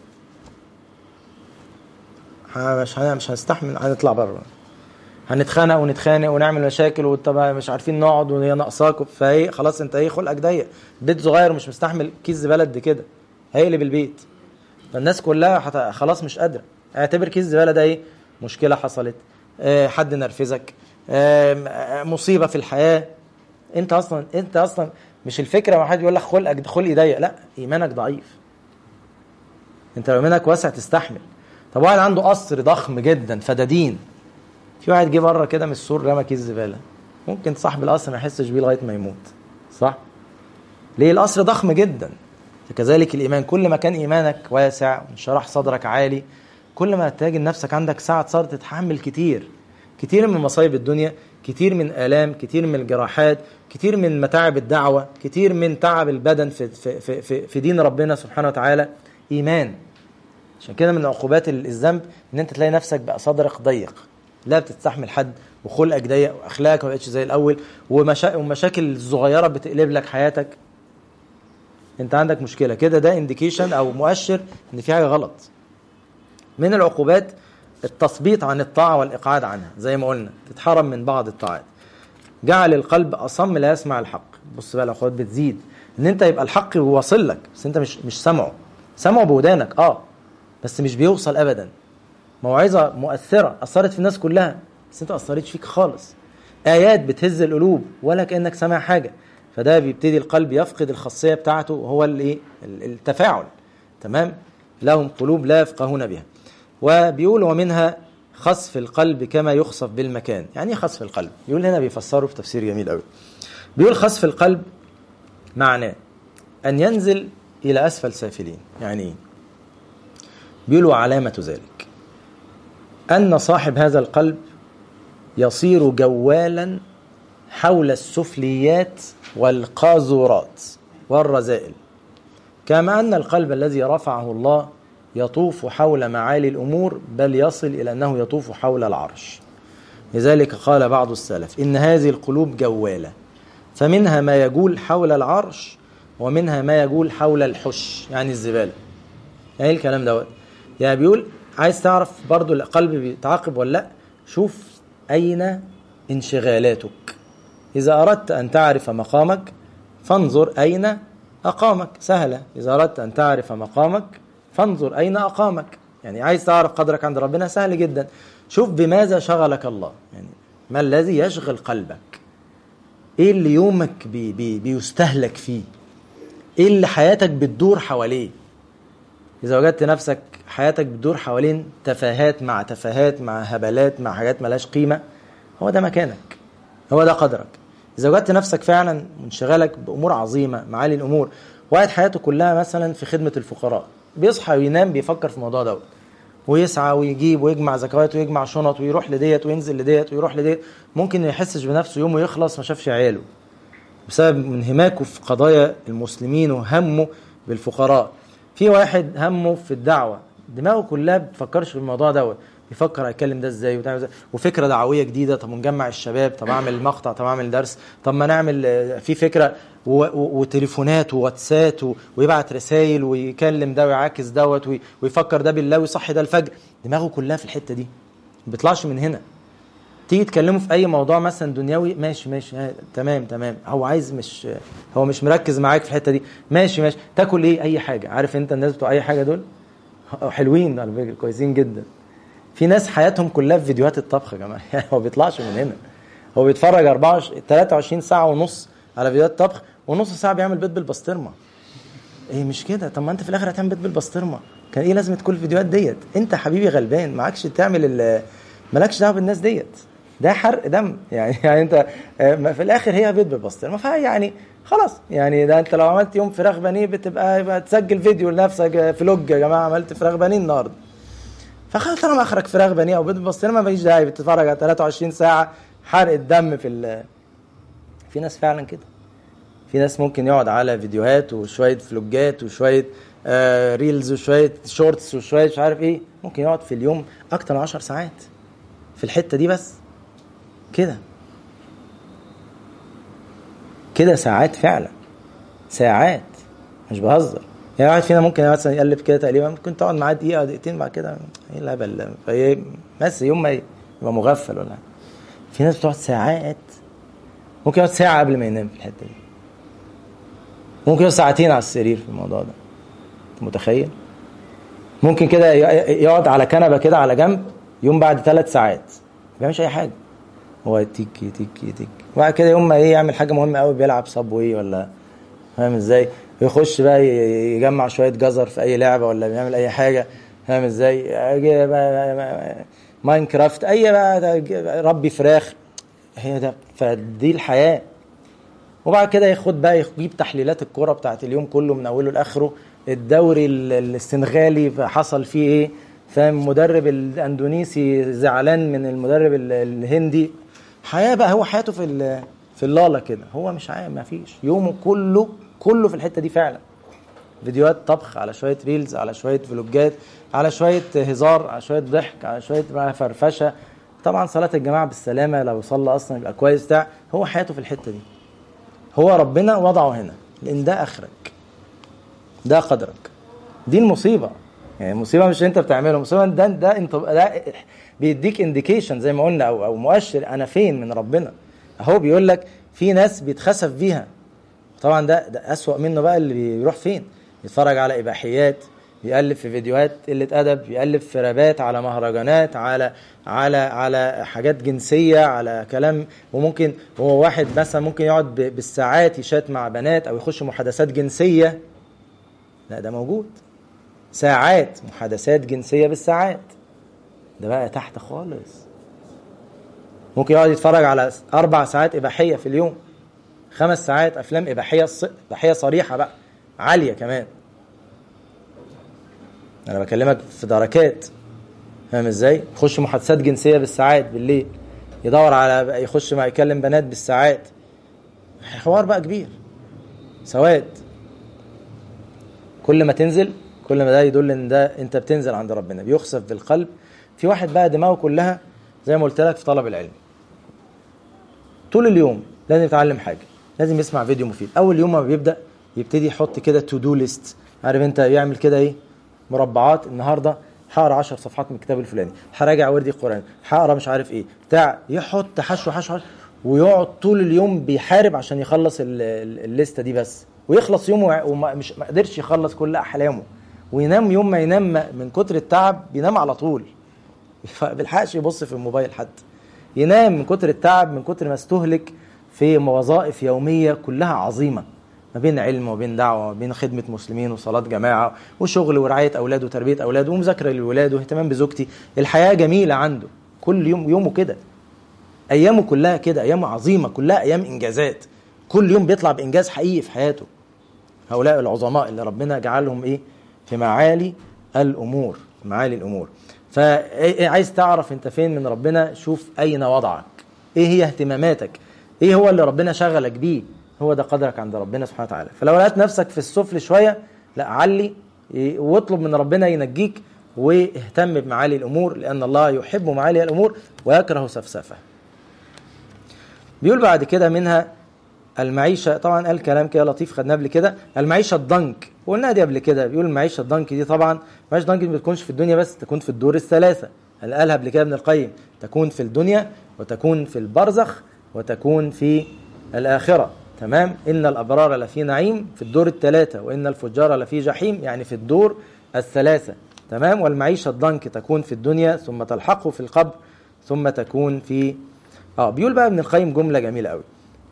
ه- مش هن- مش هنستحمل هنطلع بره هنتخانق ونتخانق ونعمل مشاكل وطب مش عارفين نقعد وهي ناقصاك فايه خلاص انت ايه خلقك ضيق بيت صغير مش مستحمل كيس زباله قد كده هيقلب البيت فالناس كلها حت... خلاص مش قادره اعتبر كيس الزباله ده ايه مشكله حصلت آه حد نرفزك آه مصيبه في الحياه انت اصلا انت اصلا مش الفكره ما حد يقول لك خلقك خلقي ضيق لا ايمانك ضعيف انت لو ايمانك واسع تستحمل طب واحد عنده قصر ضخم جدا فدادين في واحد جه بره كده من السور رمى كيس زباله ممكن صاحب القصر ما يحسش بيه لغايه ما يموت صح ليه القصر ضخم جدا فكذلك الايمان كل ما كان ايمانك واسع وانشراح صدرك عالي كل ما تجد نفسك عندك سعه صدر تتحمل كتير كتير من مصايب الدنيا كتير من الام كتير من الجراحات كتير من متاعب الدعوه كتير من تعب البدن في في في في, في دين ربنا سبحانه وتعالى ايمان عشان كده من عقوبات الذنب ان انت تلاقي نفسك بقى صدرك ضيق لا بتستحمل حد وخلقك ضيق واخلاقك ما بقتش زي الاول ومشا... ومشاكل الصغيره بتقلب لك حياتك انت عندك مشكله كده ده انديكيشن او مؤشر ان في حاجه غلط من العقوبات التثبيط عن الطاعه والاقعاد عنها زي ما قلنا تتحرم من بعض الطاعات جعل القلب اصم لا يسمع الحق بص بقى الاخوات بتزيد ان انت يبقى الحق واصل لك بس انت مش مش سامعه سامعه بودانك اه بس مش بيوصل ابدا موعظه مؤثره اثرت في الناس كلها بس انت اثرتش فيك خالص ايات بتهز القلوب ولا كانك سامع حاجه فده بيبتدي القلب يفقد الخاصيه بتاعته وهو الايه التفاعل تمام لهم قلوب لا يفقهون بها وبيقول ومنها خسف القلب كما يخسف بالمكان يعني ايه خسف القلب يقول هنا بيفسره في تفسير جميل قوي بيقول خسف القلب معناه ان ينزل الى اسفل سافلين يعني ايه بيقول علامه ذلك ان صاحب هذا القلب يصير جوالا حول السفليات والقاذورات والرذائل كما ان القلب الذي رفعه الله يطوف حول معالي الامور بل يصل الى انه يطوف حول العرش لذلك قال بعض السلف ان هذه القلوب جواله فمنها ما يجول حول العرش ومنها ما يجول حول الحش يعني الزباله يعني الكلام دوت يعني بيقول عايز تعرف برضو القلب بيتعاقب ولا لا شوف اين انشغالاتك اذا اردت ان تعرف مقامك فانظر اين اقامك سهله اذا اردت ان تعرف مقامك فانظر اين اقامك يعني عايز تعرف قدرك عند ربنا سهل جدا شوف بماذا شغلك الله يعني ما الذي يشغل قلبك ايه اللي يومك بي بي بيستهلك فيه ايه اللي حياتك بتدور حواليه اذا وجدت نفسك حياتك بتدور حوالين تفاهات مع تفاهات مع هبلات مع حاجات ملاش قيمه هو ده مكانك هو ده قدرك اذا وجدت نفسك فعلا منشغلك بامور عظيمه معالي الامور واحد حياته كلها مثلا في خدمه الفقراء بيصحى وينام بيفكر في الموضوع دوت ويسعى ويجيب ويجمع زكوات ويجمع شنط ويروح لديت وينزل لديت ويروح لديت ممكن ما يحسش بنفسه يوم ويخلص ما شافش عياله بسبب انهماكه في قضايا المسلمين وهمه بالفقراء في واحد همه في الدعوه دماغه كلها بتفكرش في الموضوع دوت بيفكر هيتكلم ده ازاي وتعمل ازاي وفكره دعويه جديده طب نجمع الشباب طب اعمل مقطع طب اعمل درس طب ما نعمل في فكره وتليفونات وواتسات ويبعت رسائل ويكلم ده ويعاكس دوت ويفكر ده بالله ويصحي ده الفجر دماغه كلها في الحته دي ما بيطلعش من هنا تيجي تكلمه في اي موضوع مثلا دنيوي ماشي ماشي ها تمام تمام هو عايز مش هو مش مركز معاك في الحته دي ماشي ماشي تاكل ايه اي حاجه عارف انت الناس بتوع اي حاجه دول حلوين على فكره كويسين جدا في ناس حياتهم كلها في فيديوهات الطبخ يا جماعه يعني هو بيطلعش من هنا هو بيتفرج 24 23 ساعه ونص على فيديوهات طبخ ونص ساعه بيعمل بيض بالبسطرمه ايه مش كده طب ما انت في الاخر هتعمل بيض بالبسطرمه كان ايه لازمه كل الفيديوهات ديت انت حبيبي غلبان معكش تعمل ال- مالكش دعوه بالناس ديت ده حرق دم يعني يعني انت آه، في الاخر هي بيض بالبسطرمه فيعني خلاص يعني ده انت لو عملت يوم فراخ بانيه بتبقى يبقى تسجل فيديو لنفسك آه، فلوج يا جماعه عملت فراخ بانيه النهارده فخلاص طالما اخرك فراخ بانيه او بيض بالبسطرمه مفيش داعي بتتفرج على 23 ساعه حرق الدم في ال- في ناس فعلا كده في ناس ممكن يقعد على فيديوهات وشويه فلوجات وشويه آه ريلز وشويه شورتس وشويه مش عارف ايه ممكن يقعد في اليوم اكتر من 10 ساعات في الحته دي بس كده كده ساعات فعلا ساعات مش بهزر يعني واحد فينا ممكن مثلا يقلب كده تقريبا ممكن تقعد معاه دقيقه دقيقتين بعد كده ايه الهبل ده فايه بس يوم ما يبقى مغفل ولا حاجة. في ناس بتقعد ساعات ممكن يقعد ساعه قبل ما ينام في الحته دي ممكن يقعد ساعتين على السرير في الموضوع ده انت متخيل ممكن كده ي- يقعد على كنبه كده على جنب يوم بعد ثلاث ساعات ما بيعملش اي حاجه هو تيكي تيكي تيكي وبعد كده يوم ما ايه يعمل حاجه مهمه قوي بيلعب صابوي ولا فاهم ازاي يخش بقى ي- يجمع شويه جزر في اي لعبه ولا بيعمل اي حاجه فاهم ازاي يجي بقى ماينكرافت اي بقى ده ربي فراخ هي ده فدي الحياه وبعد كده ياخد بقى يجيب تحليلات الكوره بتاعت اليوم كله من اوله لاخره الدوري ال- السنغالي حصل فيه ايه فاهم المدرب الاندونيسي زعلان من المدرب ال- الهندي حياه بقى هو حياته في ال- في اللالا كده هو مش عارف ما فيش يومه كله كله في الحته دي فعلا فيديوهات طبخ على شويه ريلز على شويه فلوجات على شويه هزار على شويه ضحك على شويه بقى فرفشه طبعا صلاه الجماعه بالسلامه لو صلى اصلا يبقى كويس بتاع هو حياته في الحته دي هو ربنا وضعه هنا لان ده اخرك ده قدرك دي المصيبه يعني المصيبه مش انت بتعمله المصيبه ده ده انت ده بيديك انديكيشن زي ما قلنا او او مؤشر انا فين من ربنا اهو بيقول لك في ناس بيتخسف بيها طبعا ده ده اسوأ منه بقى اللي بيروح فين يتفرج على اباحيات يقلب في فيديوهات قله ادب يقلب في رابات على مهرجانات على على على حاجات جنسيه على كلام وممكن هو واحد مثلا ممكن يقعد ب- بالساعات يشات مع بنات او يخش محادثات جنسيه لا ده موجود ساعات محادثات جنسيه بالساعات ده بقى تحت خالص ممكن يقعد يتفرج على اربع ساعات اباحيه في اليوم خمس ساعات افلام اباحيه ص... اباحيه صريحه بقى عاليه كمان انا بكلمك في دركات فاهم ازاي يخش محادثات جنسيه بالساعات بالليل يدور على يخش مع يكلم بنات بالساعات حوار بقى كبير سواد كل ما تنزل كل ما ده يدل ان ده انت بتنزل عند ربنا بيخسف بالقلب في واحد بقى دماغه كلها زي ما قلت لك في طلب العلم طول اليوم لازم يتعلم حاجه لازم يسمع فيديو مفيد اول يوم ما بيبدا يبتدي يحط كده تو دو ليست عارف انت يعمل كده ايه مربعات النهارده هقرا 10 صفحات من الكتاب الفلاني هراجع وردي القران هقرا مش عارف ايه بتاع يحط حشو حشو حشو ويقعد طول اليوم بيحارب عشان يخلص ال- ال- الليسته دي بس ويخلص يومه ومش ما قدرش يخلص كل احلامه وينام يوم ما ينام من كتر التعب بينام على طول ما بيلحقش يبص في الموبايل حتى ينام من كتر التعب من كتر ما استهلك في وظائف يومية كلها عظيمة ما بين علم وبين دعوة وما بين خدمة مسلمين وصلاة جماعة وشغل ورعاية أولاده وتربية أولاده ومذاكرة للولاد واهتمام بزوجتي الحياة جميلة عنده كل يوم يومه كده أيامه كلها كده أيامه عظيمة كلها أيام إنجازات كل يوم بيطلع بإنجاز حقيقي في حياته هؤلاء العظماء اللي ربنا جعلهم إيه في معالي الأمور معالي الأمور فعايز تعرف انت فين من ربنا شوف اين وضعك ايه هي اهتماماتك ايه هو اللي ربنا شغلك بيه هو ده قدرك عند ربنا سبحانه وتعالى فلو لقيت نفسك في السفل شويه لا علي إيه، واطلب من ربنا ينجيك واهتم بمعالي الامور لان الله يحب معالي الامور ويكره سفسفه بيقول بعد كده منها المعيشة طبعا قال كلام كده لطيف خدناه قبل كده المعيشة الضنك وقلنا دي قبل كده بيقول المعيشة الضنك دي طبعا المعيشة الضنك دي ما بتكونش في الدنيا بس تكون في الدور الثلاثة قال قالها قبل كده ابن القيم تكون في الدنيا وتكون في البرزخ وتكون في الآخرة تمام إن الأبرار لفي نعيم في الدور الثلاثة وإن الفجار لفي جحيم يعني في الدور الثلاثة تمام والمعيشة الضنك تكون في الدنيا ثم تلحقه في القبر ثم تكون في اه بيقول بقى ابن القيم جملة جميلة قوي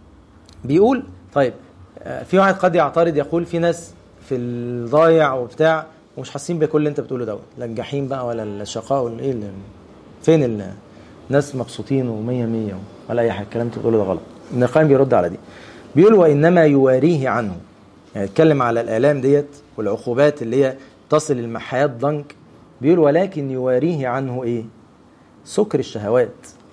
بيقول طيب آه، في واحد قد يعترض يقول في ناس في الضايع وبتاع ومش حاسين بكل اللي انت بتقوله دوت لا الجحيم بقى ولا الشقاء ولا ايه اللي فين ال- الناس مبسوطين ومية مية ولا اي حاجه الكلام اللي انت بتقوله ده غلط ابن القيم بيرد على دي بيقول وانما يواريه عنه يعني يتكلم على الالام ديت والعقوبات اللي هي تصل المحيات ضنك بيقول ولكن يواريه عنه ايه سكر الشهوات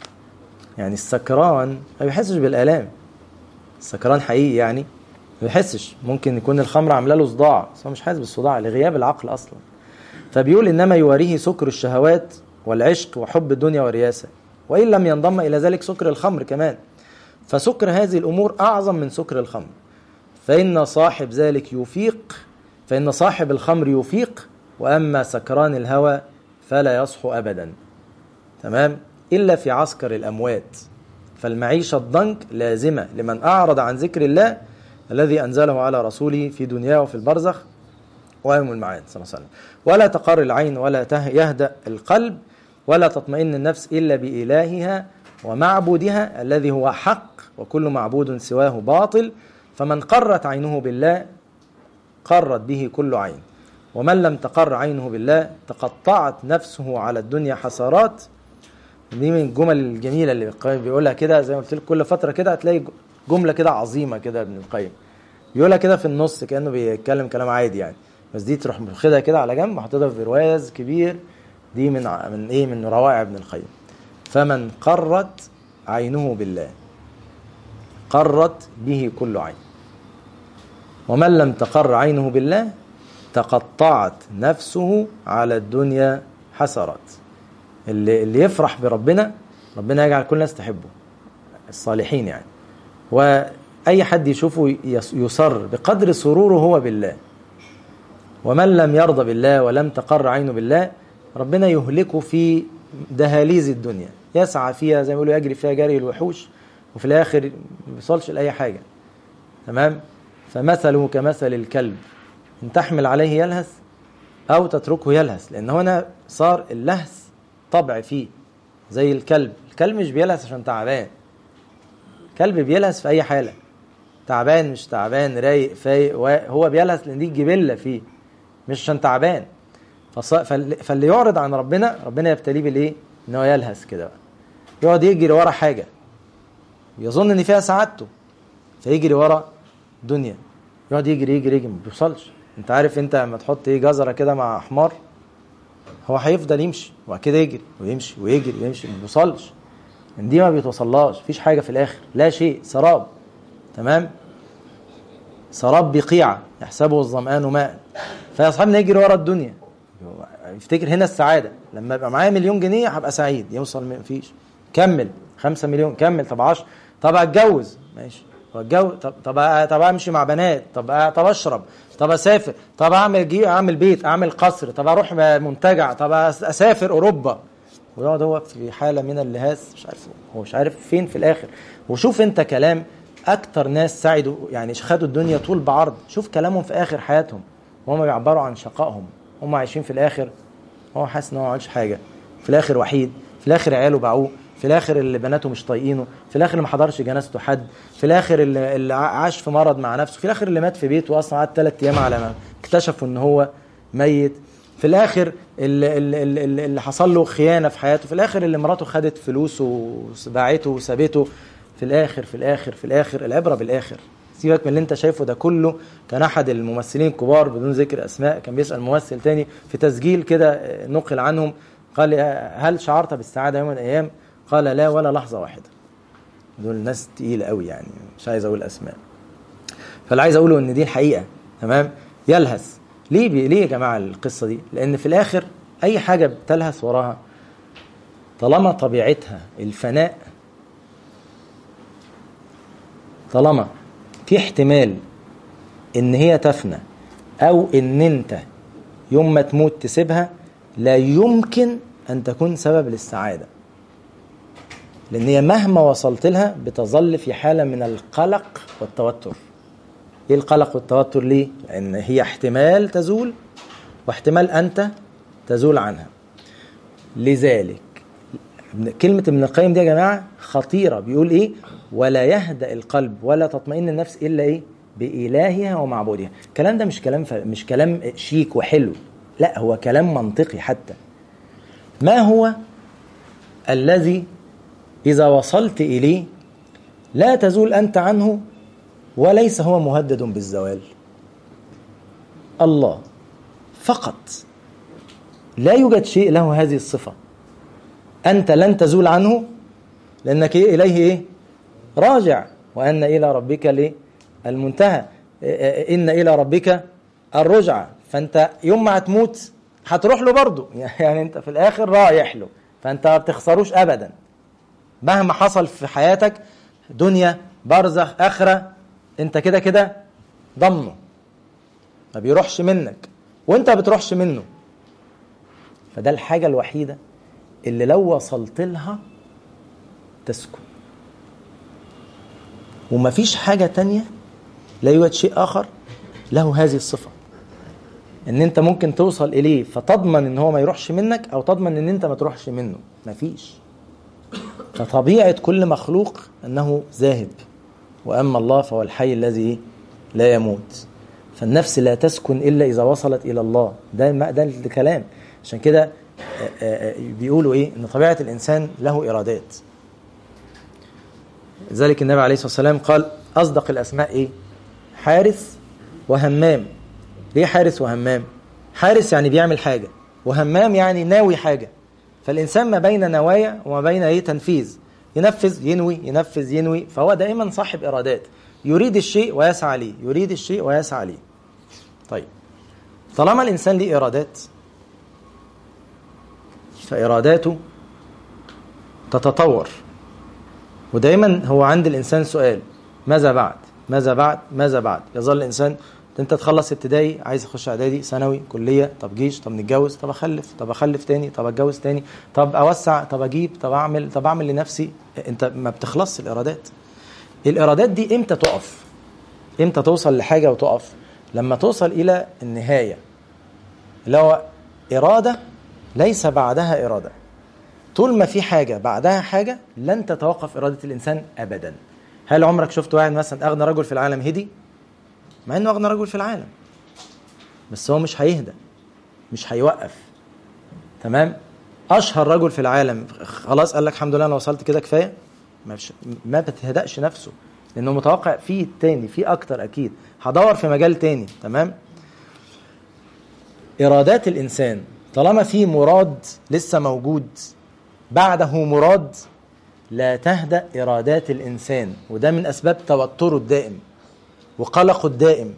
يعني السكران ما بيحسش بالالام السكران حقيقي يعني ما بيحسش ممكن يكون الخمر عامله له صداع بس هو مش حاسس بالصداع لغياب العقل اصلا فبيقول انما يواريه سكر الشهوات والعشق وحب الدنيا والرياسه وان لم ينضم الى ذلك سكر الخمر كمان فسكر هذه الامور اعظم من سكر الخمر فان صاحب ذلك يفيق فان صاحب الخمر يفيق واما سكران الهوى فلا يصحو ابدا تمام الا في عسكر الاموات فالمعيشه الضنك لازمه لمن اعرض عن ذكر الله الذي انزله على رسوله في دنياه وفي البرزخ ويوم المعاد صلى الله عليه وسلم ولا تقر العين ولا ته- يهدأ القلب ولا تطمئن النفس إلا بإلهها ومعبودها الذي هو حق وكل معبود سواه باطل فمن قرت عينه بالله قرت به كل عين ومن لم تقر عينه بالله تقطعت نفسه على الدنيا حسرات دي من الجمل الجميلة اللي القيم بيقولها كده زي ما قلت لك كل فترة كده هتلاقي جملة كده عظيمة كده ابن القيم بيقولها كده في النص كأنه بيتكلم كلام عادي يعني بس دي تروح واخدها كده على جنب وحاططها في برواز كبير دي من ع- من ايه من روائع ابن القيم فمن قرت عينه بالله قرت به كل عين ومن لم تقر عينه بالله تقطعت نفسه على الدنيا حسرات اللي اللي يفرح بربنا ربنا يجعل كل الناس تحبه الصالحين يعني واي حد يشوفه يس- يسر بقدر سروره هو بالله ومن لم يرضى بالله ولم تقر عينه بالله ربنا يهلكه في دهاليز الدنيا يسعى فيها زي ما بيقولوا يجري فيها جري الوحوش وفي الاخر ما بيوصلش لاي حاجه تمام فمثله كمثل الكلب ان تحمل عليه يلهث او تتركه يلهث لان هنا صار اللهث طبع فيه زي الكلب الكلب مش بيلهث عشان تعبان كلب بيلهث في اي حاله تعبان مش تعبان رايق فايق وا- هو بيلهث لان دي الجبله فيه مش عشان تعبان فص- فال- فاللي يعرض عن ربنا ربنا يبتليه بالايه؟ ان هو يلهث كده بقى يقعد يجري ورا حاجه يظن ان فيها سعادته فيجري ورا دنيا يقعد يجري يجري يجري ما بيوصلش انت عارف انت لما تحط ايه جزره كده مع حمار هو هيفضل يمشي وبعد كده يجري ويمشي ويجري ويمشي ما بيوصلش ان دي ما بيتوصلهاش مفيش حاجه في الاخر لا شيء سراب تمام سراب بقيعه يحسبه الظمآن ماء فيا اصحابنا يجري ورا الدنيا يفتكر هنا السعاده لما يبقى معايا مليون جنيه هبقى سعيد يوصل مفيش كمل خمسة مليون كمل طب 10 طب اتجوز ماشي طب اتجوز طب طب طب امشي مع بنات طب طب اشرب طب اسافر طب اعمل جي اعمل بيت اعمل قصر طب اروح منتجع طب اسافر اوروبا ويقعد هو في حاله من اللهاث مش عارف هو مش عارف فين في الاخر وشوف انت كلام اكتر ناس سعدوا يعني خدوا الدنيا طول بعرض شوف كلامهم في اخر حياتهم وهم بيعبروا عن شقائهم هم عايشين في الاخر هو حاسس ان هو ما عملش حاجه في الاخر وحيد في الاخر عياله باعوه في الاخر اللي بناته مش طايقينه في الاخر اللي ما حضرش جنازته حد في الاخر اللي, اللي عاش في مرض مع نفسه في الاخر اللي مات في بيته اصلا قعد ثلاث ايام على ما اكتشفوا ان هو ميت في الاخر اللي, اللي, اللي, اللي حصل له خيانه في حياته في الاخر اللي مراته خدت فلوسه وباعته وسابته في الاخر في الاخر في الاخر العبره بالاخر سيبك من اللي انت شايفه ده كله كان احد الممثلين الكبار بدون ذكر اسماء كان بيسال ممثل تاني في تسجيل كده نقل عنهم قال هل شعرت بالسعاده يوم من الايام قال لا ولا لحظه واحده دول ناس تقيله قوي يعني مش عايز اقول اسماء فاللي عايز اقوله ان دي الحقيقه تمام يلهث ليه بي ليه يا جماعه القصه دي لان في الاخر اي حاجه بتلهث وراها طالما طبيعتها الفناء طالما في احتمال ان هي تفنى او ان انت يوم ما تموت تسيبها لا يمكن ان تكون سبب للسعاده لان هي مهما وصلت لها بتظل في حاله من القلق والتوتر ايه القلق والتوتر ليه لان هي احتمال تزول واحتمال انت تزول عنها لذلك كلمة ابن القيم دي يا جماعة خطيرة بيقول ايه ولا يهدأ القلب ولا تطمئن النفس إلا ايه بإلهها ومعبودها الكلام ده مش كلام ف... مش كلام شيك وحلو لا هو كلام منطقي حتى ما هو الذي إذا وصلت إليه لا تزول أنت عنه وليس هو مهدد بالزوال الله فقط لا يوجد شيء له هذه الصفة أنت لن تزول عنه لأنك إيه إليه إيه راجع وأن إلى ربك ليه المنتهى إن إلى ربك الرجعة فأنت يوم ما هتموت هتروح له برضه يعني أنت في الآخر رايح له فأنت ما بتخسروش أبدا مهما حصل في حياتك دنيا برزخ آخرة أنت كده كده ضمنه ما بيروحش منك وأنت ما بتروحش منه فده الحاجة الوحيدة اللي لو وصلت لها تسكن ومفيش حاجة تانية لا يوجد شيء آخر له هذه الصفة ان انت ممكن توصل اليه فتضمن ان هو ما يروحش منك او تضمن ان انت ما تروحش منه مفيش فطبيعة كل مخلوق انه ذاهب واما الله فهو الحي الذي لا يموت فالنفس لا تسكن الا اذا وصلت الى الله ده ده الكلام عشان كده بيقولوا ايه ان طبيعه الانسان له ارادات لذلك النبي عليه الصلاه والسلام قال اصدق الاسماء ايه حارس وهمام ليه حارس وهمام حارس يعني بيعمل حاجه وهمام يعني ناوي حاجه فالانسان ما بين نوايا وما بين ايه تنفيذ ينفذ ينوي ينفذ ينوي فهو دائما صاحب ارادات يريد الشيء ويسعى ليه يريد الشيء ويسعى ليه طيب طالما الانسان ليه ارادات فإراداته تتطور ودايما هو عند الإنسان سؤال ماذا بعد ماذا بعد ماذا بعد يظل الإنسان انت تخلص ابتدائي عايز اخش اعدادي ثانوي كليه طب جيش طب نتجوز طب اخلف طب اخلف تاني طب اتجوز تاني طب اوسع طب اجيب طب اعمل طب اعمل لنفسي انت ما بتخلصش الارادات الارادات دي امتى تقف امتى توصل لحاجه وتقف لما توصل الى النهايه اللي هو اراده ليس بعدها إرادة طول ما في حاجة بعدها حاجة لن تتوقف إرادة الإنسان أبدا هل عمرك شفت واحد مثلا أغنى رجل في العالم هدي مع إنه أغنى رجل في العالم بس هو مش هيهدى مش هيوقف تمام أشهر رجل في العالم خلاص قال لك الحمد لله أنا وصلت كده كفاية ما بتهدأش نفسه لأنه متوقع فيه تاني فيه أكتر أكيد هدور في مجال تاني تمام إرادات الإنسان طالما في مراد لسه موجود بعده مراد لا تهدأ إرادات الإنسان وده من أسباب توتره الدائم وقلقه الدائم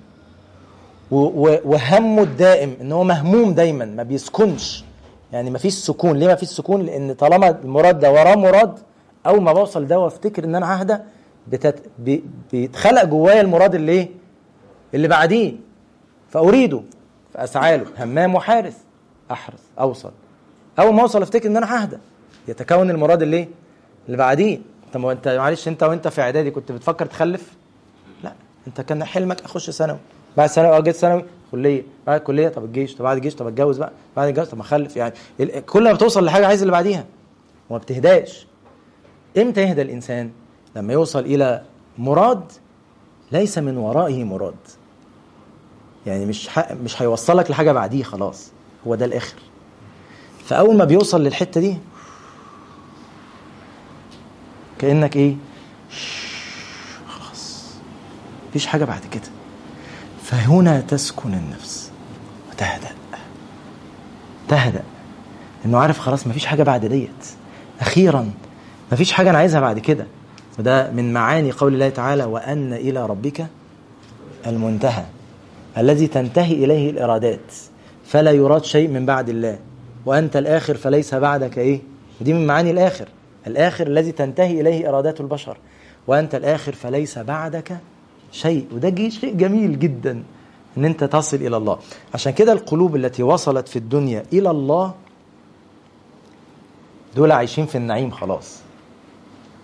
وهمه الدائم إن هو مهموم دايما ما بيسكنش يعني ما فيش سكون ليه ما فيش سكون لأن طالما المراد ده وراه مراد أول ما بوصل ده وافتكر إن أنا ههدى بتت... بي... بيتخلق جوايا المراد اللي إيه؟ اللي بعديه فأريده فأسعى له همام وحارس احرص اوصل اول ما اوصل افتكر ان انا ههدى يتكون المراد اللي ايه اللي بعديه انت ما انت معلش انت وانت في اعدادي كنت بتفكر تخلف لا انت كان حلمك اخش ثانوي بعد ثانوي اه جيت ثانوي كليه بعد الكليه طب الجيش طب بعد الجيش طب اتجوز بقى بعد الجواز طب اخلف يعني كل ما بتوصل لحاجه عايز اللي بعديها وما بتهداش امتى يهدى الانسان لما يوصل الى مراد ليس من ورائه مراد يعني مش ح... مش هيوصلك لحاجه بعديه خلاص هو ده الاخر فاول ما بيوصل للحته دي كانك ايه خلاص مفيش حاجه بعد كده فهنا تسكن النفس وتهدأ تهدأ انه عارف خلاص مفيش حاجه بعد ديت اخيرا مفيش حاجه انا عايزها بعد كده وده من معاني قول الله تعالى وان الى ربك المنتهى الذي تنتهي اليه الارادات فلا يراد شيء من بعد الله وأنت الآخر فليس بعدك إيه ودي من معاني الآخر الآخر الذي تنتهي إليه إرادات البشر وأنت الآخر فليس بعدك شيء وده شيء جميل جدا ان انت تصل الى الله عشان كده القلوب التي وصلت في الدنيا الى الله دول عايشين في النعيم خلاص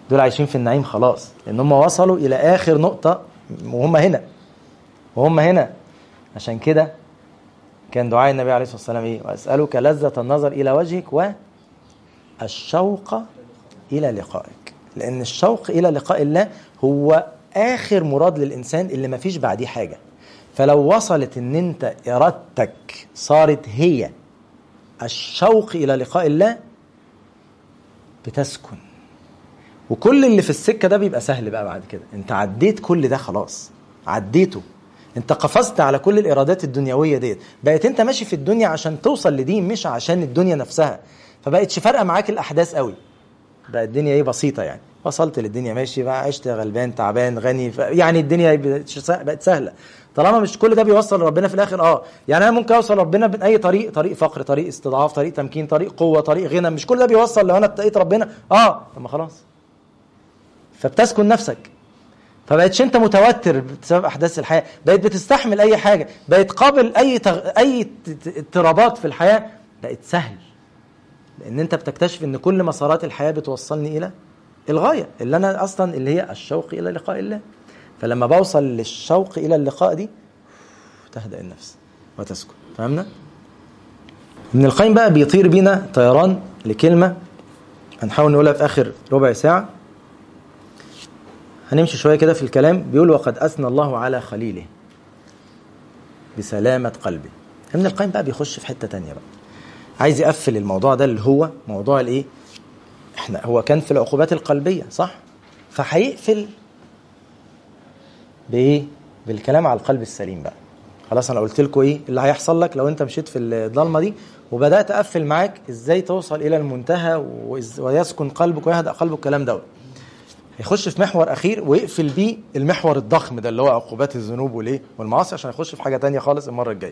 دول عايشين في النعيم خلاص لان هم وصلوا الى اخر نقطه وهم هنا وهم هنا عشان كده كان دعاء النبي عليه الصلاه والسلام ايه واسالك لذه النظر الى وجهك والشوق الى لقائك لان الشوق الى لقاء الله هو اخر مراد للانسان اللي ما فيش بعديه حاجه فلو وصلت ان انت ارادتك صارت هي الشوق الى لقاء الله بتسكن وكل اللي في السكه ده بيبقى سهل بقى بعد كده انت عديت كل ده خلاص عديته انت قفزت على كل الارادات الدنيويه ديت بقيت انت ماشي في الدنيا عشان توصل لدي مش عشان الدنيا نفسها فبقتش فارقه معاك الاحداث قوي بقى الدنيا ايه بسيطه يعني وصلت للدنيا ماشي بقى عشت غلبان تعبان غني ف... يعني الدنيا بقت سهله طالما مش كل ده بيوصل لربنا في الاخر اه يعني انا ممكن اوصل لربنا باي طريق طريق فقر طريق استضعاف طريق تمكين طريق قوه طريق غنى مش كل ده بيوصل لو انا اتقيت ربنا اه طب ما خلاص فبتسكن نفسك فبقتش انت متوتر بسبب احداث الحياه بقيت بتستحمل اي حاجه بقيت قابل اي تغ... اي اضطرابات في الحياه بقت سهل لان انت بتكتشف ان كل مسارات الحياه بتوصلني الى الغايه اللي انا اصلا اللي هي الشوق الى لقاء الله فلما بوصل للشوق الى اللقاء دي تهدأ النفس وتسكن فهمنا ابن القيم بقى بيطير بينا طيران لكلمه هنحاول نقولها في اخر ربع ساعه هنمشي شويه كده في الكلام بيقول وقد اثنى الله على خليله بسلامه قلبه ابن القيم بقى بيخش في حته تانية بقى عايز يقفل الموضوع ده اللي هو موضوع الايه احنا هو كان في العقوبات القلبيه صح فهيقفل بايه بالكلام على القلب السليم بقى خلاص انا قلت لكم ايه اللي هيحصل لك لو انت مشيت في الضلمه دي وبدات اقفل معاك ازاي توصل الى المنتهى ويسكن قلبك ويهدأ قلبك الكلام دوت يخش في محور اخير ويقفل بيه المحور الضخم ده اللي هو عقوبات الذنوب والايه والمعاصي عشان يخش في حاجه تانية خالص المره الجايه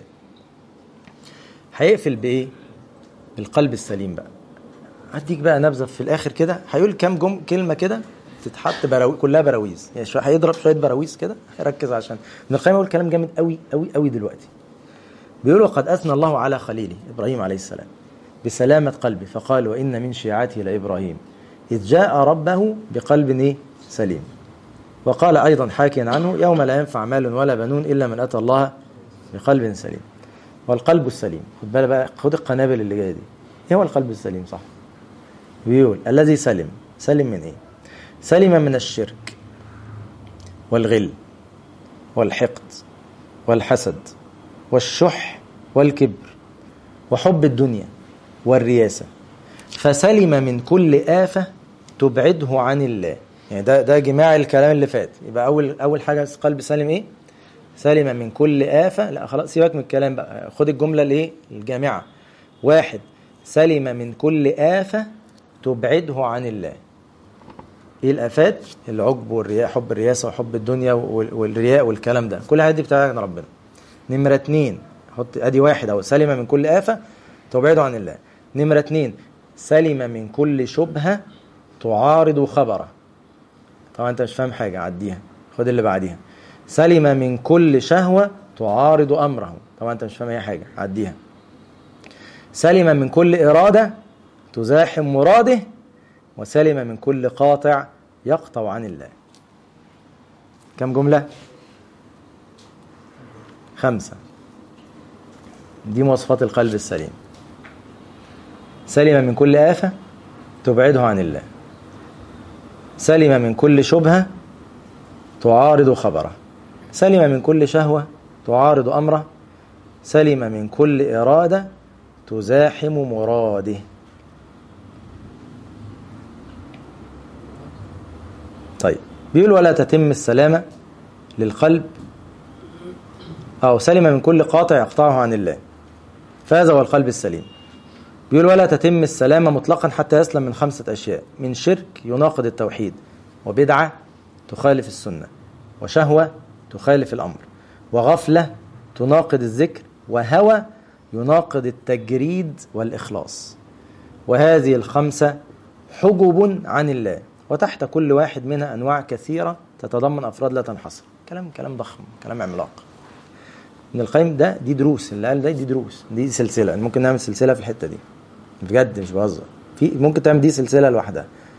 هيقفل بايه بالقلب السليم بقى هديك بقى نبذه في الاخر كده هيقول كام جم كلمه كده تتحط براوي كلها براويز يعني شويه هيضرب شويه براويز كده هيركز عشان ابن القيم يقول كلام جامد قوي قوي قوي دلوقتي بيقول وقد اثنى الله على خليله ابراهيم عليه السلام بسلامه قلبه فقال وان من شيعته لابراهيم إذ جاء ربه بقلب إيه؟ سليم وقال أيضا حاكيا عنه يوم لا ينفع مال ولا بنون إلا من أتى الله بقلب سليم والقلب السليم خد بالك بقى خد القنابل اللي جايه دي ايه هو القلب السليم صح بيقول الذي سلم سلم من ايه سلم من الشرك والغل والحقد والحسد والشح والكبر وحب الدنيا والرياسه فسلم من كل آفة تبعده عن الله يعني ده ده جماع الكلام اللي فات يبقى أول أول حاجة قلب سالم إيه؟ سلم من كل آفة لا خلاص سيبك من الكلام بقى خد الجملة الإيه؟ الجامعة واحد سلم من كل آفة تبعده عن الله ايه الافات العجب والرياء حب الرياسه وحب الدنيا والرياء والكلام ده كل هذه بتاعت ربنا نمره اتنين حط ادي واحد او سلم من كل افه تبعده عن الله نمره اتنين سلم من كل شبهة تعارض خبره طبعا انت مش فاهم حاجة عديها خد اللي بعديها سلم من كل شهوة تعارض أمره طبعا انت مش فاهم أي حاجة عديها سلم من كل إرادة تزاحم مراده وسلم من كل قاطع يقطع عن الله كم جملة؟ خمسة دي مواصفات القلب السليم سلم من كل آفة تبعده عن الله سلم من كل شبهة تعارض خبره سلم من كل شهوة تعارض أمره سلم من كل إرادة تزاحم مراده طيب بيقول ولا تتم السلامة للقلب أو سلم من كل قاطع يقطعه عن الله فهذا هو القلب السليم بيقول ولا تتم السلامة مطلقا حتى يسلم من خمسة أشياء من شرك يناقض التوحيد وبدعة تخالف السنة وشهوة تخالف الأمر وغفلة تناقض الذكر وهوى يناقض التجريد والإخلاص وهذه الخمسة حجب عن الله وتحت كل واحد منها أنواع كثيرة تتضمن أفراد لا تنحصر كلام كلام ضخم كلام عملاق ابن القيم ده دي دروس اللي قال ده دي دروس دي سلسلة ممكن نعمل سلسلة في الحتة دي بجد مش بهزر في ممكن تعمل دي سلسله لوحدها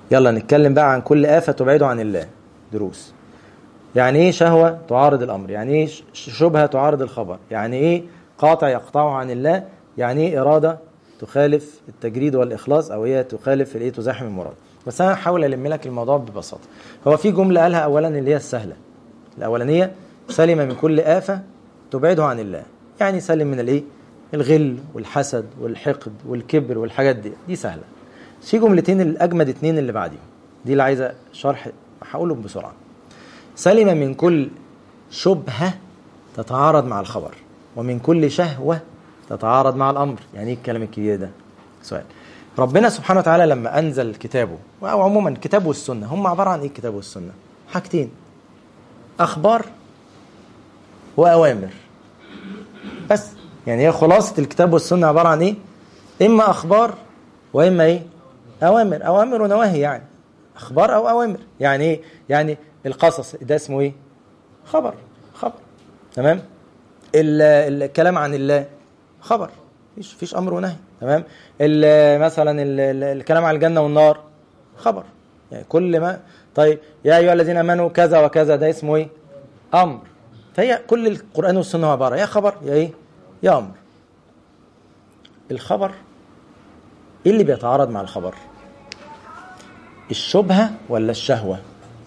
يلا نتكلم بقى عن كل آفة تبعده عن الله دروس يعني ايه شهوة تعارض الأمر يعني ايه ش- شبهة تعارض الخبر يعني ايه قاطع يقطعه عن الله يعني ايه إرادة تخالف التجريد والإخلاص أو هي تخالف الايه تزاحم المراد بس أنا هحاول ألم لك الموضوع ببساطة هو في جملة قالها أولا اللي هي السهلة الأولانية سلم من كل آفة تبعده عن الله يعني سلم من الايه الغل والحسد والحقد والكبر والحاجات دي دي سهلة في جملتين الأجمد اتنين اللي بعديهم دي اللي عايزة شرح هقولهم بسرعة سلم من كل شبهة تتعارض مع الخبر ومن كل شهوة تتعارض مع الأمر يعني ايه الكلام الكبير ده سؤال ربنا سبحانه وتعالى لما أنزل كتابه أو عموما الكتاب والسنة هم عبارة عن ايه الكتاب والسنة حاجتين أخبار وأوامر بس يعني هي خلاصة الكتاب والسنة عبارة عن ايه إما أخبار وإما ايه أوامر أوامر ونواهي يعني أخبار أو أوامر يعني ايه يعني القصص ده اسمه ايه خبر خبر تمام ال- الكلام عن الله خبر فيش فيش امر ونهي تمام ال- مثلا ال- ال- الكلام عن الجنه والنار خبر يعني كل ما طيب يا ايها الذين امنوا كذا وكذا ده اسمه ايه امر فهي كل القران والسنه عباره يا خبر يا ايه يا امر الخبر ايه اللي بيتعارض مع الخبر الشبهه ولا الشهوه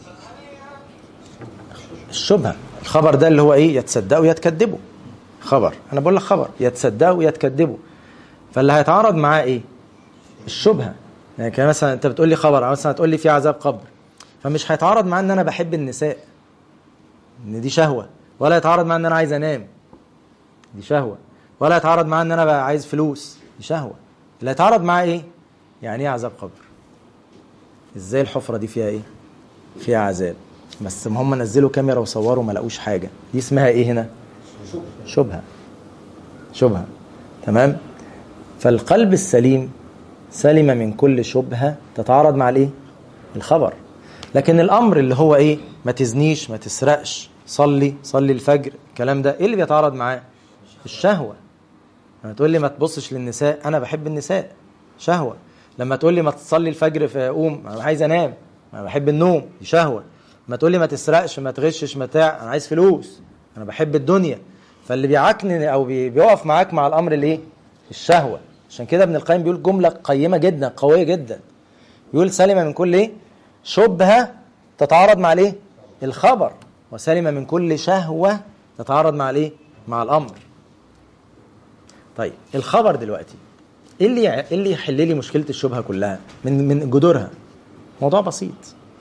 الشبهه الخبر ده اللي هو ايه يا تصدقه يا تكذبه خبر انا بقول لك خبر يا تصدقه يا تكذبه فاللي هيتعارض معاه ايه الشبهه يعني كان مثلا انت بتقول لي خبر او مثلا تقول لي في عذاب قبر فمش هيتعارض معاه ان انا بحب النساء ان دي شهوه ولا يتعارض معاه ان انا عايز انام دي شهوه ولا يتعارض معاه ان انا بقى عايز فلوس دي شهوه اللي هيتعارض معاه ايه يعني ايه عذاب قبر ازاي الحفره دي فيها ايه فيها عذاب بس ما هم نزلوا كاميرا وصوروا ما لقوش حاجه دي اسمها ايه هنا شبهه شبهه تمام فالقلب السليم سلم من كل شبهه تتعارض مع الايه الخبر لكن الامر اللي هو ايه ما تزنيش ما تسرقش صلي صلي الفجر الكلام ده ايه اللي بيتعارض معاه الشهوه لما تقول لي ما تبصش للنساء انا بحب النساء شهوه لما تقول لي ما تصلي الفجر فاقوم انا عايز انام انا بحب النوم دي شهوه ما تقول لي ما تسرقش ما تغشش متاع انا عايز فلوس انا بحب الدنيا فاللي بيعكنن او بي- بيقف معاك مع الامر الايه الشهوه عشان كده ابن القيم بيقول جمله قيمه جدا قويه جدا يقول سلم من كل ايه شبهه تتعارض مع الايه الخبر وسلم من كل شهوه تتعارض مع الايه مع الامر طيب الخبر دلوقتي ايه اللي يع- ايه اللي يحل لي مشكله الشبهه كلها من من جذورها موضوع بسيط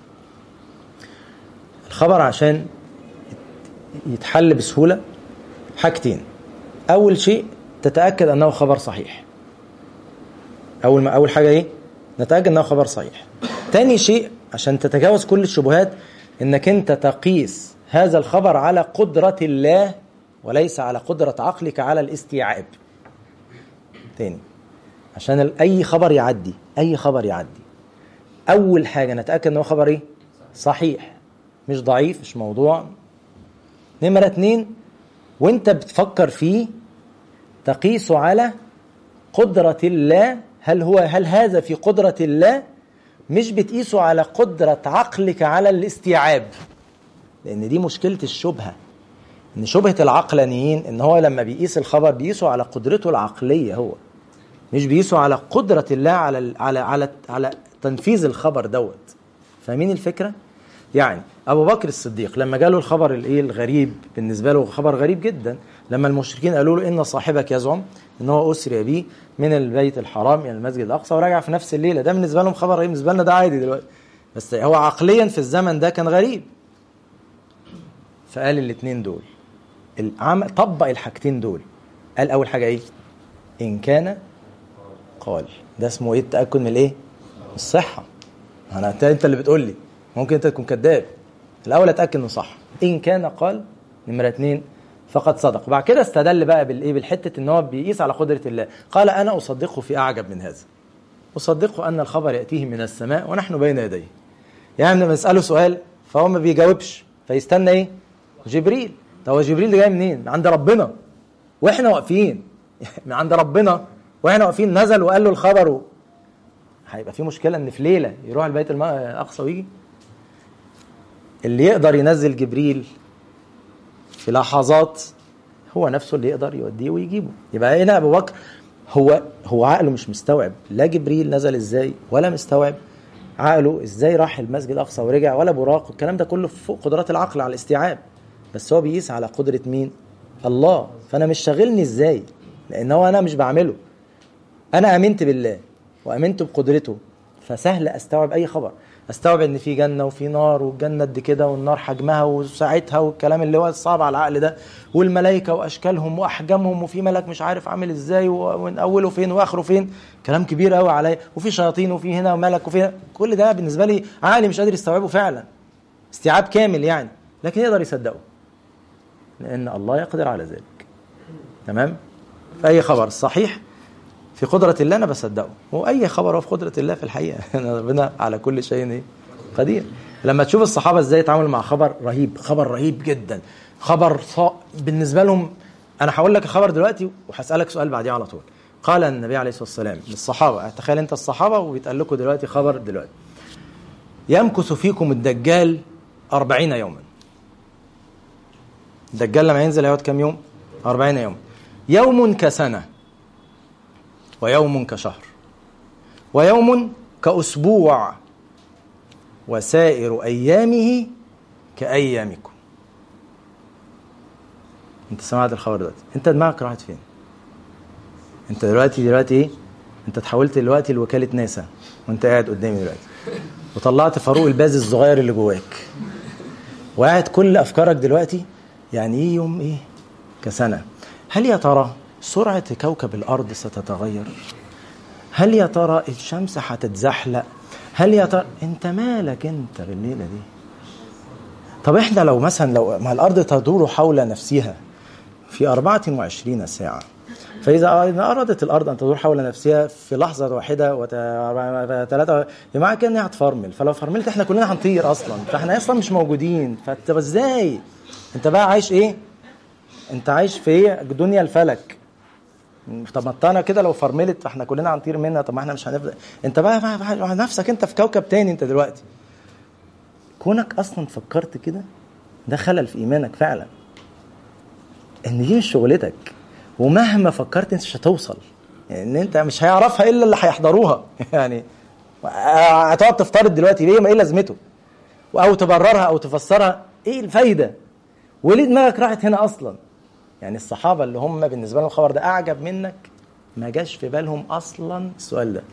الخبر عشان يتحل بسهوله حاجتين اول شيء تتاكد انه خبر صحيح اول ما اول حاجه ايه نتاكد انه خبر صحيح تاني شيء عشان تتجاوز كل الشبهات انك انت تقيس هذا الخبر على قدره الله وليس على قدره عقلك على الاستيعاب تاني عشان ال- اي خبر يعدي اي خبر يعدي اول حاجه نتاكد ان هو خبر ايه صحيح مش ضعيف مش موضوع نمره اتنين وانت بتفكر فيه تقيسه على قدرة الله هل هو هل هذا في قدرة الله مش بتقيسه على قدرة عقلك على الاستيعاب لأن دي مشكلة الشبهة إن شبهة العقلانيين إن هو لما بيقيس الخبر بيقيسه على قدرته العقلية هو مش بيقيسه على قدرة الله على ال- على على على تنفيذ الخبر دوت فاهمين الفكرة؟ يعني ابو بكر الصديق لما جاله الخبر الايه الغريب بالنسبه له خبر غريب جدا لما المشركين قالوا له ان صاحبك يزعم ان هو اسري به من البيت الحرام الى المسجد الاقصى ورجع في نفس الليله ده بالنسبه لهم خبر ايه بالنسبه لنا ده عادي دلوقتي بس هو عقليا في الزمن ده كان غريب فقال الاثنين دول العم طبق الحاجتين دول قال اول حاجه ايه ان كان قال ده اسمه ايه التاكد من الايه الصحه انا انت انت اللي بتقول لي ممكن انت تكون كذاب الاول اتاكد انه صح ان كان قال نمره اتنين فقد صدق وبعد كده استدل بقى بالايه بالحته ان هو بيقيس على قدره الله قال انا اصدقه في اعجب من هذا اصدقه ان الخبر ياتيه من السماء ونحن بين يديه يعني لما نساله سؤال فهو ما بيجاوبش فيستنى ايه جبريل ده هو جبريل ده جاي منين من عند ربنا واحنا واقفين من عند ربنا واحنا واقفين نزل وقال له الخبر هيبقى في مشكله ان في ليله يروح البيت الاقصى ويجي اللي يقدر ينزل جبريل في لحظات هو نفسه اللي يقدر يوديه ويجيبه يبقى هنا ابو بكر هو هو عقله مش مستوعب لا جبريل نزل ازاي ولا مستوعب عقله ازاي راح المسجد الاقصى ورجع ولا براق الكلام ده كله فوق قدرات العقل على الاستيعاب بس هو بيقيس على قدره مين الله فانا مش شاغلني ازاي لان هو انا مش بعمله انا امنت بالله وامنت بقدرته فسهل استوعب اي خبر استوعب ان في جنه وفي نار والجنه قد كده والنار حجمها وساعتها والكلام اللي هو صعب على العقل ده والملائكه واشكالهم واحجامهم وفي ملك مش عارف عامل ازاي ومن اوله فين واخره فين كلام كبير قوي عليا وفي شياطين وفي هنا وملك وفي هنا. كل ده بالنسبه لي عقلي مش قادر يستوعبه فعلا استيعاب كامل يعني لكن يقدر يصدقه لان الله يقدر على ذلك تمام فاي خبر صحيح في قدرة الله أنا بصدقه وأي خبر هو في قدرة الله في الحقيقة ربنا على كل شيء إيه؟ قدير لما تشوف الصحابة إزاي يتعاملوا مع خبر رهيب خبر رهيب جدا خبر صا... بالنسبة لهم أنا هقول لك الخبر دلوقتي وهسألك سؤال بعديه على طول قال النبي عليه الصلاة والسلام للصحابة تخيل أنت الصحابة وبيتقال لكم دلوقتي خبر دلوقتي يمكث فيكم الدجال أربعين يوما الدجال لما ينزل هيقعد كام يوم أربعين يوم يوم كسنة ويوم كشهر ويوم كأسبوع وسائر أيامه كأيامكم انت سمعت الخبر دلوقتي انت دماغك راحت فين انت دلوقتي دلوقتي ايه انت تحولت دلوقتي لوكالة ناسا وانت قاعد قدامي دلوقتي وطلعت فاروق الباز الصغير اللي جواك وقاعد كل افكارك دلوقتي يعني ايه يوم ايه كسنة هل يا ترى سرعة كوكب الأرض ستتغير؟ هل يا ترى الشمس هتتزحلق؟ هل يا ترى أنت مالك أنت بالليلة دي؟ طب إحنا لو مثلا لو ما الأرض تدور حول نفسها في 24 ساعة فإذا أرادت الأرض أن تدور حول نفسها في لحظة واحدة وثلاثة معنى كده إنها هتفرمل فلو فرملت إحنا كلنا هنطير أصلا فإحنا أصلا مش موجودين فأنت إزاي؟ أنت بقى عايش إيه؟ أنت عايش في إيه؟ دنيا الفلك طب ما انا كده لو فرملت فاحنا كلنا هنطير منها طب ما احنا مش هنفضل انت بقى, بقى نفسك انت في كوكب تاني انت دلوقتي كونك اصلا فكرت كده ده خلل في ايمانك فعلا ان دي مش شغلتك ومهما فكرت انت مش هتوصل يعني ان انت مش هيعرفها الا اللي هيحضروها يعني هتقعد تفترض دلوقتي ليه ما ايه لازمته او تبررها او تفسرها ايه الفايده وليه دماغك راحت هنا اصلا يعني الصحابه اللي هم بالنسبه لهم الخبر ده اعجب منك ما جاش في بالهم اصلا السؤال ده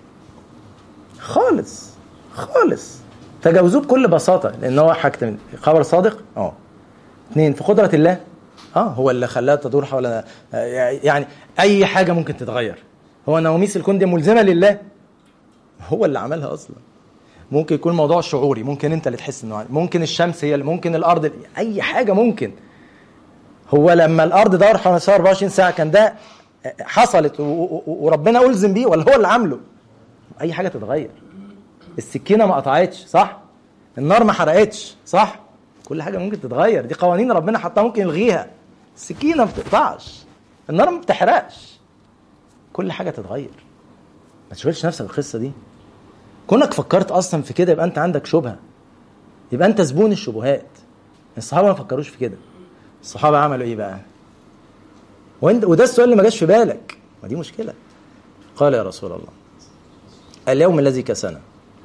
خالص خالص تجاوزوه بكل بساطه لان هو حاجتين خبر صادق اه اثنين في قدره الله اه هو اللي خلاها تدور حول يعني اي حاجه ممكن تتغير هو نواميس الكون دي ملزمه لله هو اللي عملها اصلا ممكن يكون موضوع شعوري ممكن انت اللي تحس انه ممكن الشمس هي ممكن الارض اي حاجه ممكن هو لما الارض دور حول نفسها 24 ساعه كان ده حصلت وربنا الزم بيه ولا هو اللي عامله اي حاجه تتغير السكينه ما قطعتش صح النار ما حرقتش صح كل حاجه ممكن تتغير دي قوانين ربنا حطها ممكن يلغيها السكينه ما بتقطعش النار ما بتحرقش كل حاجه تتغير ما تشغلش نفسك بالقصه دي كونك فكرت اصلا في كده يبقى انت عندك شبهه يبقى انت زبون الشبهات الصحابه ما فكروش في كده الصحابه عملوا ايه بقى وانت وده السؤال اللي ما جاش في بالك ما دي مشكله قال يا رسول الله اليوم الذي كسنا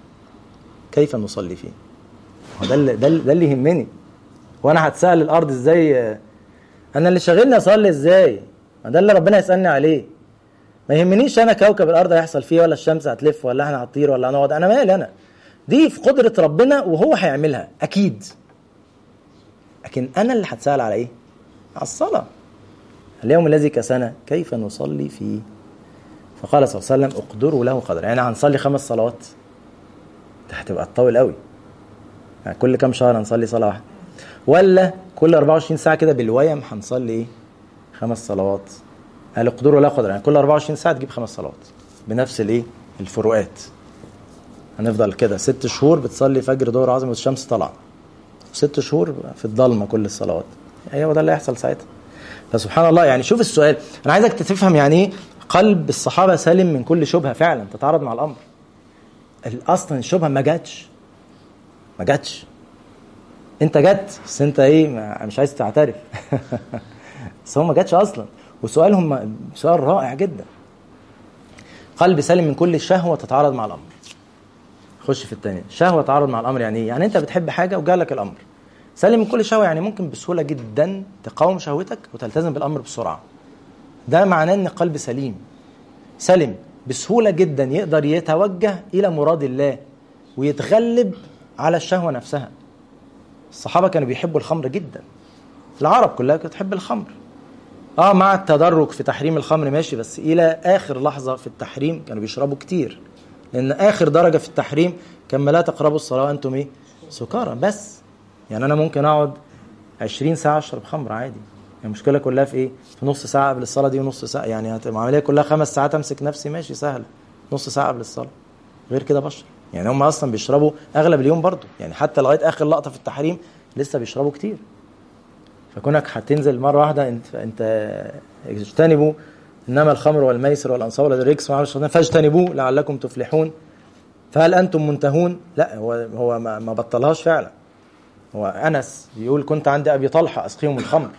كيف نصلي فيه ده اللي ده, ده اللي يهمني وانا هتسال الارض ازاي انا اللي شاغلني اصلي ازاي ما ده اللي ربنا يسالني عليه ما يهمنيش انا كوكب الارض هيحصل فيه ولا الشمس هتلف ولا احنا هنطير ولا هنقعد انا مالي انا دي في قدره ربنا وهو هيعملها اكيد لكن انا اللي هتسال على ايه على الصلاه اليوم الذي كسنا كيف نصلي فيه فقال صلى الله عليه وسلم اقدروا له قدر يعني هنصلي خمس صلوات ده هتبقى تطول قوي يعني كل كام شهر هنصلي صلاه واحده ولا كل 24 ساعه كده بالويم هنصلي ايه خمس صلوات قال اقدروا له قدر يعني كل 24 ساعه تجيب خمس صلوات بنفس الايه الفروقات هنفضل كده ست شهور بتصلي فجر ظهر عظم والشمس طالعه ست شهور في الضلمه كل الصلوات ايوه ده اللي هيحصل ساعتها فسبحان الله يعني شوف السؤال انا عايزك تفهم يعني ايه قلب الصحابه سالم من كل شبهه فعلا تتعارض مع الامر اصلا الشبهه ما جاتش ما جاتش انت جت بس انت ايه مش عايز تعترف بس هو ما جاتش اصلا وسؤالهم سؤال رائع جدا قلب سالم من كل شهوه تتعارض مع الامر خش في الثانيه شهوه تتعارض مع الامر يعني ايه يعني انت بتحب حاجه وجالك الامر سالم من كل شهوه يعني ممكن بسهوله جدا تقاوم شهوتك وتلتزم بالامر بسرعه ده معناه ان قلب سليم سلم بسهوله جدا يقدر يتوجه الى مراد الله ويتغلب على الشهوه نفسها الصحابه كانوا بيحبوا الخمر جدا العرب كلها كانت تحب الخمر اه مع التدرج في تحريم الخمر ماشي بس الى اخر لحظه في التحريم كانوا بيشربوا كتير لان اخر درجه في التحريم كما لا تقربوا الصلاه وانتم ايه سكارى بس يعني انا ممكن اقعد 20 ساعه اشرب خمر عادي يعني المشكله كلها في ايه في نص ساعه قبل الصلاه دي ونص ساعه يعني العمليه كلها خمس ساعات امسك نفسي ماشي سهله نص ساعه قبل الصلاه غير كده بشرب يعني هم اصلا بيشربوا اغلب اليوم برضو يعني حتى لغايه اخر لقطه في التحريم لسه بيشربوا كتير فكونك هتنزل مره واحده انت انت اجتنبوا انما الخمر والميسر والانصاب والرجس وعمل الشيطان فاجتنبوه لعلكم تفلحون فهل انتم منتهون؟ لا هو هو ما بطلهاش فعلا هو انس بيقول كنت عند ابي طلحه اسقيهم الخمر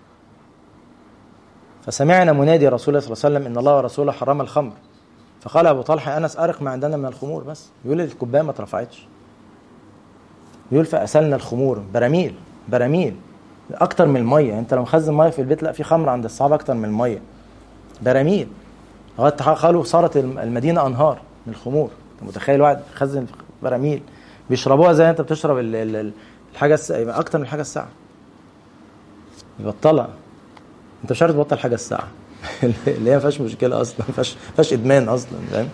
فسمعنا منادي رسول الله صلى الله عليه وسلم ان الله ورسوله حرم الخمر فقال ابو طلحه انس ارق ما عندنا من الخمور بس يقول الكوبايه ما اترفعتش يقول فاسلنا الخمور براميل براميل اكتر من الميه انت لو مخزن ميه في البيت لا في خمر عند الصحابه اكتر من الميه براميل لغايه قالوا صارت المدينه انهار من الخمور انت متخيل واحد خزن براميل بيشربوها زي انت بتشرب الحاجه الساعة اكتر من الحاجه الساعه يبطلها انت مش عارف تبطل حاجه الساعه اللي هي ما فيهاش مشكله اصلا ما فيهاش فيهاش ادمان اصلا فاهم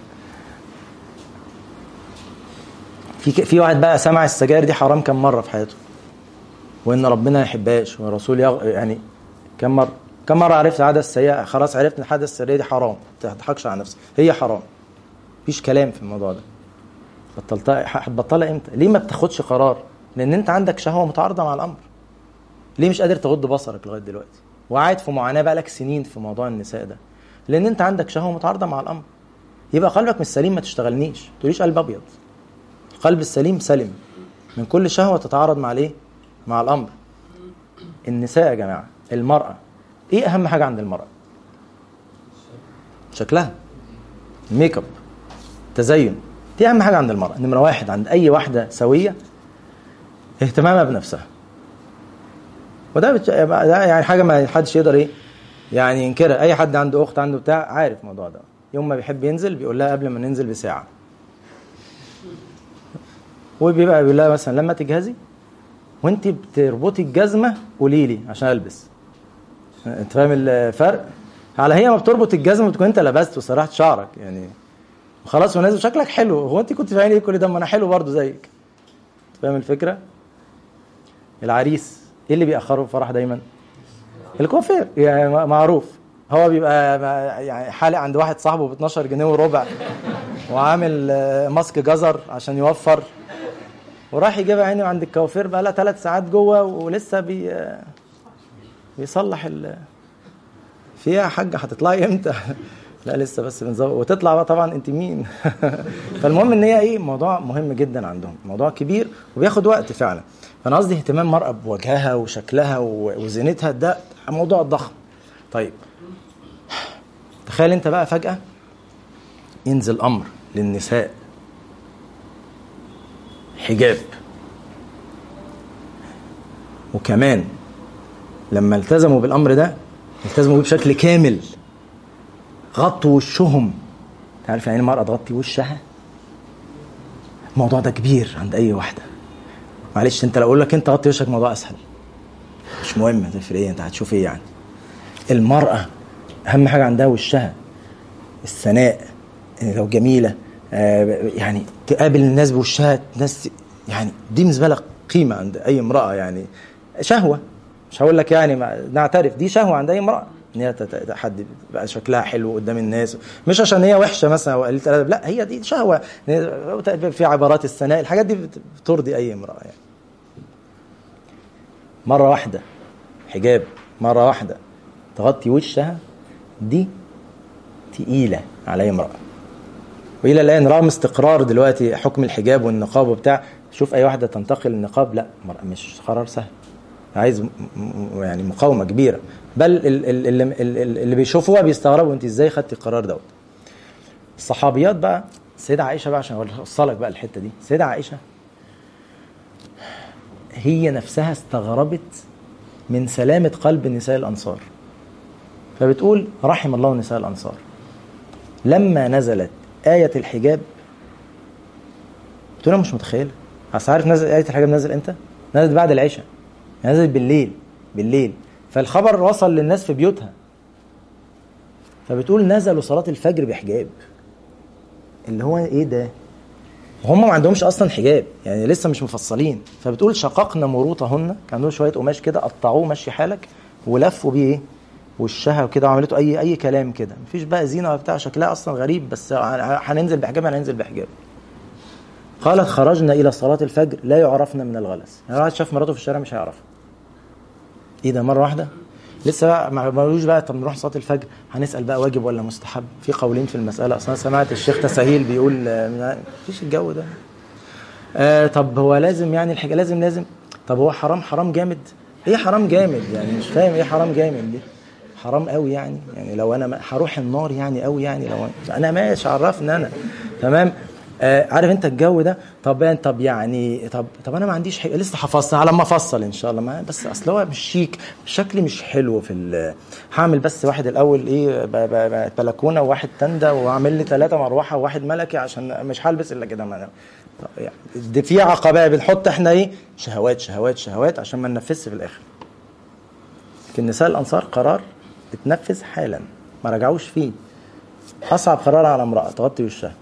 في في واحد بقى سمع السجاير دي حرام كم مره في حياته وان ربنا ما يحبهاش والرسول يغ... يعني كم مره كم مره عرفت العاده السيئه خلاص عرفت ان العاده السيئه دي حرام ما تضحكش على نفسك هي حرام مفيش كلام في الموضوع ده بطلتها هتبطلها امتى ليه ما بتاخدش قرار لان انت عندك شهوه متعارضه مع الامر ليه مش قادر تغض بصرك لغايه دلوقتي وقاعد في معاناه بقالك سنين في موضوع النساء ده لان انت عندك شهوه متعارضه مع الامر يبقى قلبك مش سليم ما تشتغلنيش ما تقوليش قلب ابيض القلب السليم سلم من كل شهوه تتعارض مع الايه مع الامر النساء يا جماعه المراه ايه اهم حاجه عند المراه شكلها الميك اب تزين دي اهم حاجه عند المراه نمره واحد عند اي واحده سويه اهتمامها بنفسها وده بتش... ده يعني حاجه ما حدش يقدر ايه يعني ينكرها اي حد عنده اخت عنده بتاع عارف الموضوع ده يوم ما بيحب ينزل بيقول لها قبل ما ننزل بساعه وبيبقى بيقول لها مثلا لما تجهزي وانت بتربطي الجزمه قولي لي عشان البس انت فاهم الفرق على هي ما بتربط الجزمه بتكون انت لبست وسرحت شعرك يعني وخلاص ونازل شكلك حلو هو انت كنت فاهمين ايه كل ده ما انا حلو برضه زيك فاهم الفكره العريس ايه اللي بيأخره الفرح دايما الكوافير يعني معروف هو بيبقى يعني حالق عند واحد صاحبه ب 12 جنيه وربع وعامل ماسك جزر عشان يوفر وراح يجيبها عيني عند الكوافير بقى لها ثلاث ساعات جوه ولسه بي بيصلح ال فيها حاجه هتطلعي امتى؟ لا لسه بس بنزود وتطلع بقى طبعا انت مين؟ فالمهم ان هي ايه موضوع مهم جدا عندهم، موضوع كبير وبياخد وقت فعلا. فانا قصدي اهتمام المراه بوجهها وشكلها وزينتها ده موضوع ضخم. طيب تخيل انت بقى فجاه ينزل امر للنساء حجاب وكمان لما التزموا بالامر ده التزموا بيه بشكل كامل غطوا وشهم تعرف يعني المرأة تغطي وشها الموضوع ده كبير عند أي واحدة معلش أنت لو أقول لك أنت غطي وشك موضوع أسهل مش مهم هتفرق إيه أنت هتشوف إيه يعني المرأة أهم حاجة عندها وشها الثناء لو جميلة آه يعني تقابل الناس بوشها ناس يعني دي بالنسبة لك قيمة عند أي امرأة يعني شهوة مش هقول لك يعني نعترف دي شهوة عند أي امرأة ان هي حد بقى شكلها حلو قدام الناس مش عشان هي وحشه مثلا او قليله الادب لا هي دي شهوه في عبارات الثناء الحاجات دي بترضي اي امراه يعني مره واحده حجاب مره واحده تغطي وشها دي تقيله على اي امراه والى الان رغم استقرار دلوقتي حكم الحجاب والنقاب وبتاع شوف اي واحده تنتقل النقاب لا مش قرار سهل عايز يعني مقاومه كبيره بل اللي, اللي بيشوفوها بيستغربوا انت ازاي خدتي القرار دوت الصحابيات بقى السيده عائشه بقى عشان اوصلك بقى الحته دي السيده عائشه هي نفسها استغربت من سلامه قلب نساء الانصار فبتقول رحم الله نساء الانصار لما نزلت آية الحجاب قلت له مش متخيل اصل عارف نزل آية الحجاب نزل امتى؟ نزلت بعد العشاء نزلت بالليل بالليل فالخبر وصل للناس في بيوتها فبتقول نزلوا صلاة الفجر بحجاب اللي هو ايه ده؟ هم ما عندهمش اصلا حجاب يعني لسه مش مفصلين فبتقول شققنا مروطهن كان عندهم شويه قماش كده قطعوه مشي حالك ولفوا بيه ايه؟ وشها وكده وعملته اي اي كلام كده مفيش بقى زينه ولا بتاع شكلها اصلا غريب بس هننزل بحجاب هننزل بحجاب قالت خرجنا الى صلاه الفجر لا يعرفنا من الغلس يعني واحد شاف مراته في الشارع مش هيعرفها ايه ده مره واحده لسه بقى ما قالوش بقى طب نروح صلاه الفجر هنسال بقى واجب ولا مستحب في قولين في المساله اصلا سمعت الشيخ تسهيل بيقول مفيش الجو ده آه طب هو لازم يعني الحاجه لازم لازم طب هو حرام حرام جامد ايه حرام جامد يعني مش فاهم ايه حرام جامد دي حرام قوي يعني يعني لو انا هروح النار يعني قوي يعني لو انا, أنا ماشي عرفني انا تمام آه عارف انت الجو ده طب طب يعني طب طب انا ما عنديش حاجه لسه هفصل على ما افصل ان شاء الله ما بس اصل هو مش شيك شكلي مش حلو في هعمل بس واحد الاول ايه بلكونه وواحد تندة واعمل لي ثلاثه مروحه وواحد ملكي عشان مش هلبس الا كده ما يعني دي في عقبات بنحط احنا ايه شهوات شهوات شهوات عشان ما ننفذش في الاخر لكن نساء الانصار قرار اتنفذ حالا ما رجعوش فيه اصعب قرار على امراه تغطي وشها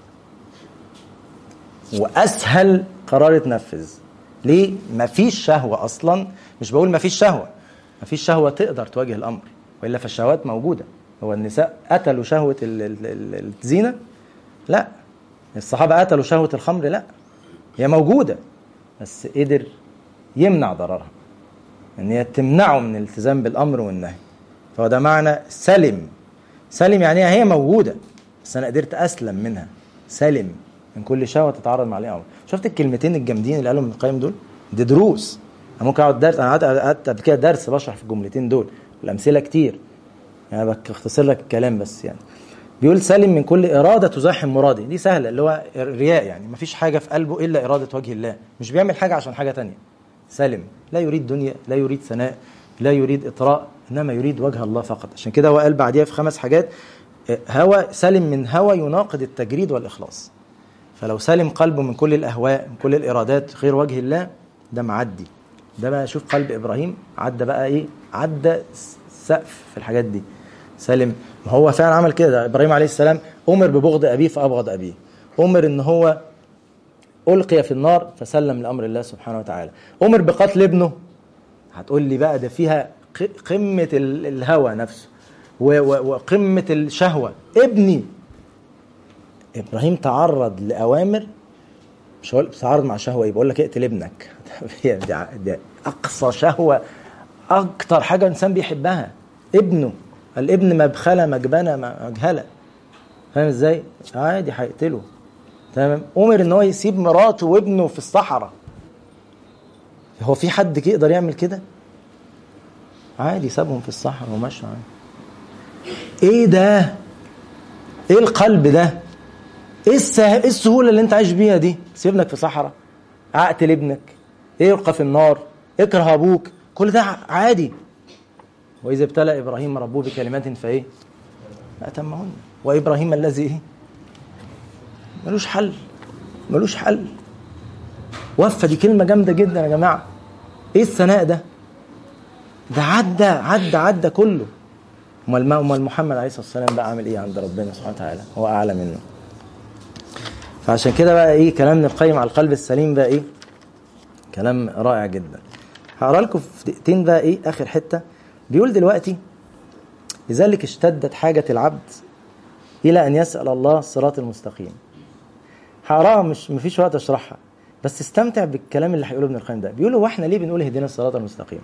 واسهل قرار اتنفذ ليه مفيش شهوه اصلا مش بقول مفيش شهوه مفيش شهوه تقدر تواجه الامر والا فالشهوات موجوده هو النساء قتلوا شهوه الزينه لا الصحابه قتلوا شهوه الخمر لا هي موجوده بس قدر يمنع ضررها ان هي تمنعه من الالتزام بالامر والنهي فهو ده معنى سلم سلم يعني هي موجوده بس انا قدرت اسلم منها سلم من كل شهوه تتعرض مع امر شفت الكلمتين الجامدين اللي قالهم ابن القيم دول دي دروس انا ممكن اقعد درس انا قعدت قبل كده درس بشرح في الجملتين دول الامثله كتير يعني بختصر لك الكلام بس يعني بيقول سلم من كل إرادة تزاحم مرادي دي سهلة اللي هو الرياء يعني مفيش حاجة في قلبه إلا إرادة وجه الله مش بيعمل حاجة عشان حاجة تانية سلم لا يريد دنيا لا يريد ثناء لا يريد إطراء إنما يريد وجه الله فقط عشان كده هو قال بعديها في خمس حاجات هوى سلم من هوى يناقض التجريد والإخلاص فلو سلم قلبه من كل الأهواء من كل الإرادات غير وجه الله ده معدي ده بقى شوف قلب إبراهيم عدى بقى إيه عدى سقف في الحاجات دي سلم ما هو فعلا عمل كده إبراهيم عليه السلام أمر ببغض أبيه فأبغض أبيه أمر إن هو ألقي في النار فسلم لأمر الله سبحانه وتعالى أمر بقتل ابنه هتقول لي بقى ده فيها قمة الهوى نفسه وقمة الشهوة ابني إبراهيم تعرض لأوامر مش هقول تعرض مع شهوة ايه بقول لك اقتل ابنك دي أقصى شهوة أكتر حاجة إنسان بيحبها ابنه الابن مبخلة مجبنة مجهلة فاهم ازاي؟ عادي هيقتله تمام أمر إن هو يسيب مراته وابنه في الصحراء هو في حد يقدر يعمل كده؟ عادي سابهم في الصحراء ومشى عادي ايه ده؟ ايه القلب ده؟ ايه السه... ايه السهوله اللي انت عايش بيها دي؟ سيب ابنك في صحراء اقتل ابنك يلقى في النار اكره ابوك كل ده عادي واذا ابتلى ابراهيم ربه بكلمات فايه؟ فاتمهن وابراهيم الذي ايه؟ ملوش حل ملوش حل وفى دي كلمه جامده جدا يا جماعه ايه الثناء ده؟ ده عدى عدى عدى كله امال امال محمد عليه الصلاه والسلام بقى عامل ايه عند ربنا سبحانه وتعالى هو اعلى منه فعشان كده بقى ايه كلام ابن القيم على القلب السليم بقى ايه كلام رائع جدا هقرا لكم في دقيقتين بقى ايه اخر حته بيقول دلوقتي لذلك اشتدت حاجه العبد الى ان يسال الله الصراط المستقيم هقراها مش مفيش وقت اشرحها بس استمتع بالكلام اللي هيقوله ابن القيم ده بيقول هو احنا ليه بنقول اهدنا الصراط المستقيم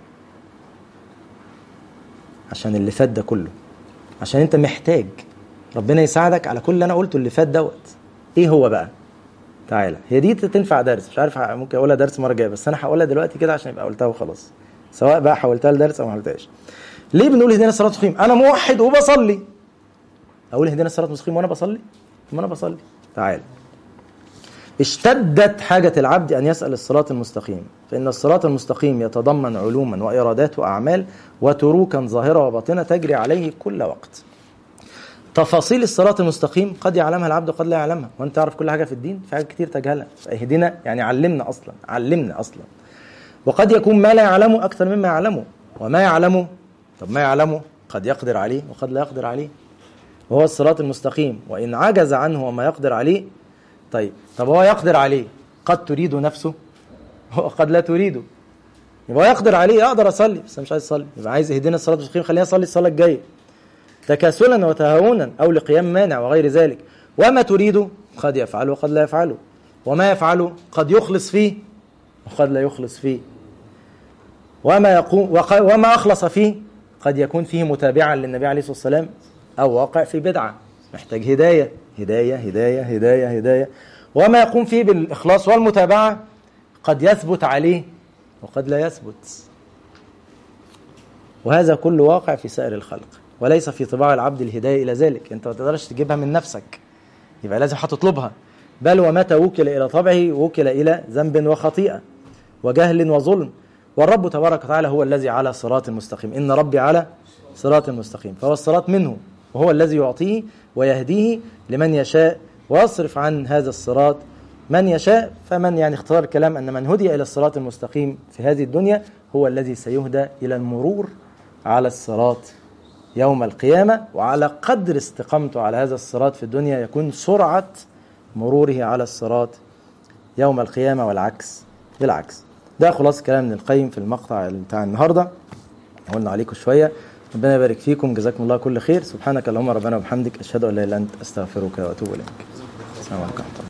عشان اللي فات ده كله عشان انت محتاج ربنا يساعدك على كل اللي انا قلته اللي فات دوت ايه هو بقى تعالى هي دي تنفع درس مش عارف ممكن اقولها درس مره جايه بس انا هقولها دلوقتي كده عشان يبقى قلتها وخلاص سواء بقى حولتها لدرس او ما حولتهاش ليه بنقول اهدنا الصراط المستقيم انا موحد وبصلي اقول اهدنا الصراط المستقيم وانا بصلي ما انا بصلي تعالى اشتدت حاجة العبد أن يسأل الصراط المستقيم فإن الصراط المستقيم يتضمن علوما وإرادات وأعمال وتروكا ظاهرة وباطنة تجري عليه كل وقت تفاصيل الصراط المستقيم قد يعلمها العبد وقد لا يعلمها وانت تعرف كل حاجة في الدين في حاجات كتير تجهلها اهدنا يعني علمنا أصلا علمنا أصلا وقد يكون ما لا يعلمه أكثر مما يعلمه وما يعلمه طب ما يعلمه قد يقدر عليه وقد لا يقدر عليه وهو الصراط المستقيم وإن عجز عنه وما يقدر عليه طيب طب هو يقدر عليه قد تريد نفسه وقد لا تريده يبقى هو يقدر عليه اقدر اصلي بس أنا مش عايز اصلي يبقى عايز اهدنا الصلاه المستقيم خليني اصلي الصلاه الجايه تكاسلا وتهاونا او لقيام مانع وغير ذلك وما تريده قد يفعله وقد لا يفعله وما يفعله قد يخلص فيه وقد لا يخلص فيه وما يقوم وق- وما اخلص فيه قد يكون فيه متابعا للنبي عليه الصلاه والسلام او واقع في بدعه محتاج هدايه هدايه هدايه هدايه هدايه وما يقوم فيه بالاخلاص والمتابعه قد يثبت عليه وقد لا يثبت وهذا كله واقع في سائر الخلق وليس في طباع العبد الهدايه الى ذلك انت ما تقدرش تجيبها من نفسك يبقى لازم هتطلبها بل ومتى وكل الى طبعه وكل الى ذنب وخطيئه وجهل وظلم والرب تبارك وتعالى هو الذي على صراط مستقيم ان ربي على صراط مستقيم فهو الصراط منه وهو الذي يعطيه ويهديه لمن يشاء ويصرف عن هذا الصراط من يشاء فمن يعني اختار الكلام ان من هدي الى الصراط المستقيم في هذه الدنيا هو الذي سيهدى الى المرور على الصراط يوم القيامة وعلى قدر استقامته على هذا الصراط في الدنيا يكون سرعة مروره على الصراط يوم القيامة والعكس بالعكس ده خلاص كلام ابن القيم في المقطع بتاع النهارده قلنا عليكم شوية ربنا يبارك فيكم جزاكم الله كل خير سبحانك اللهم ربنا وبحمدك أشهد أن لا إله إلا أنت أستغفرك وأتوب إليك السلام عليكم ورحمة الله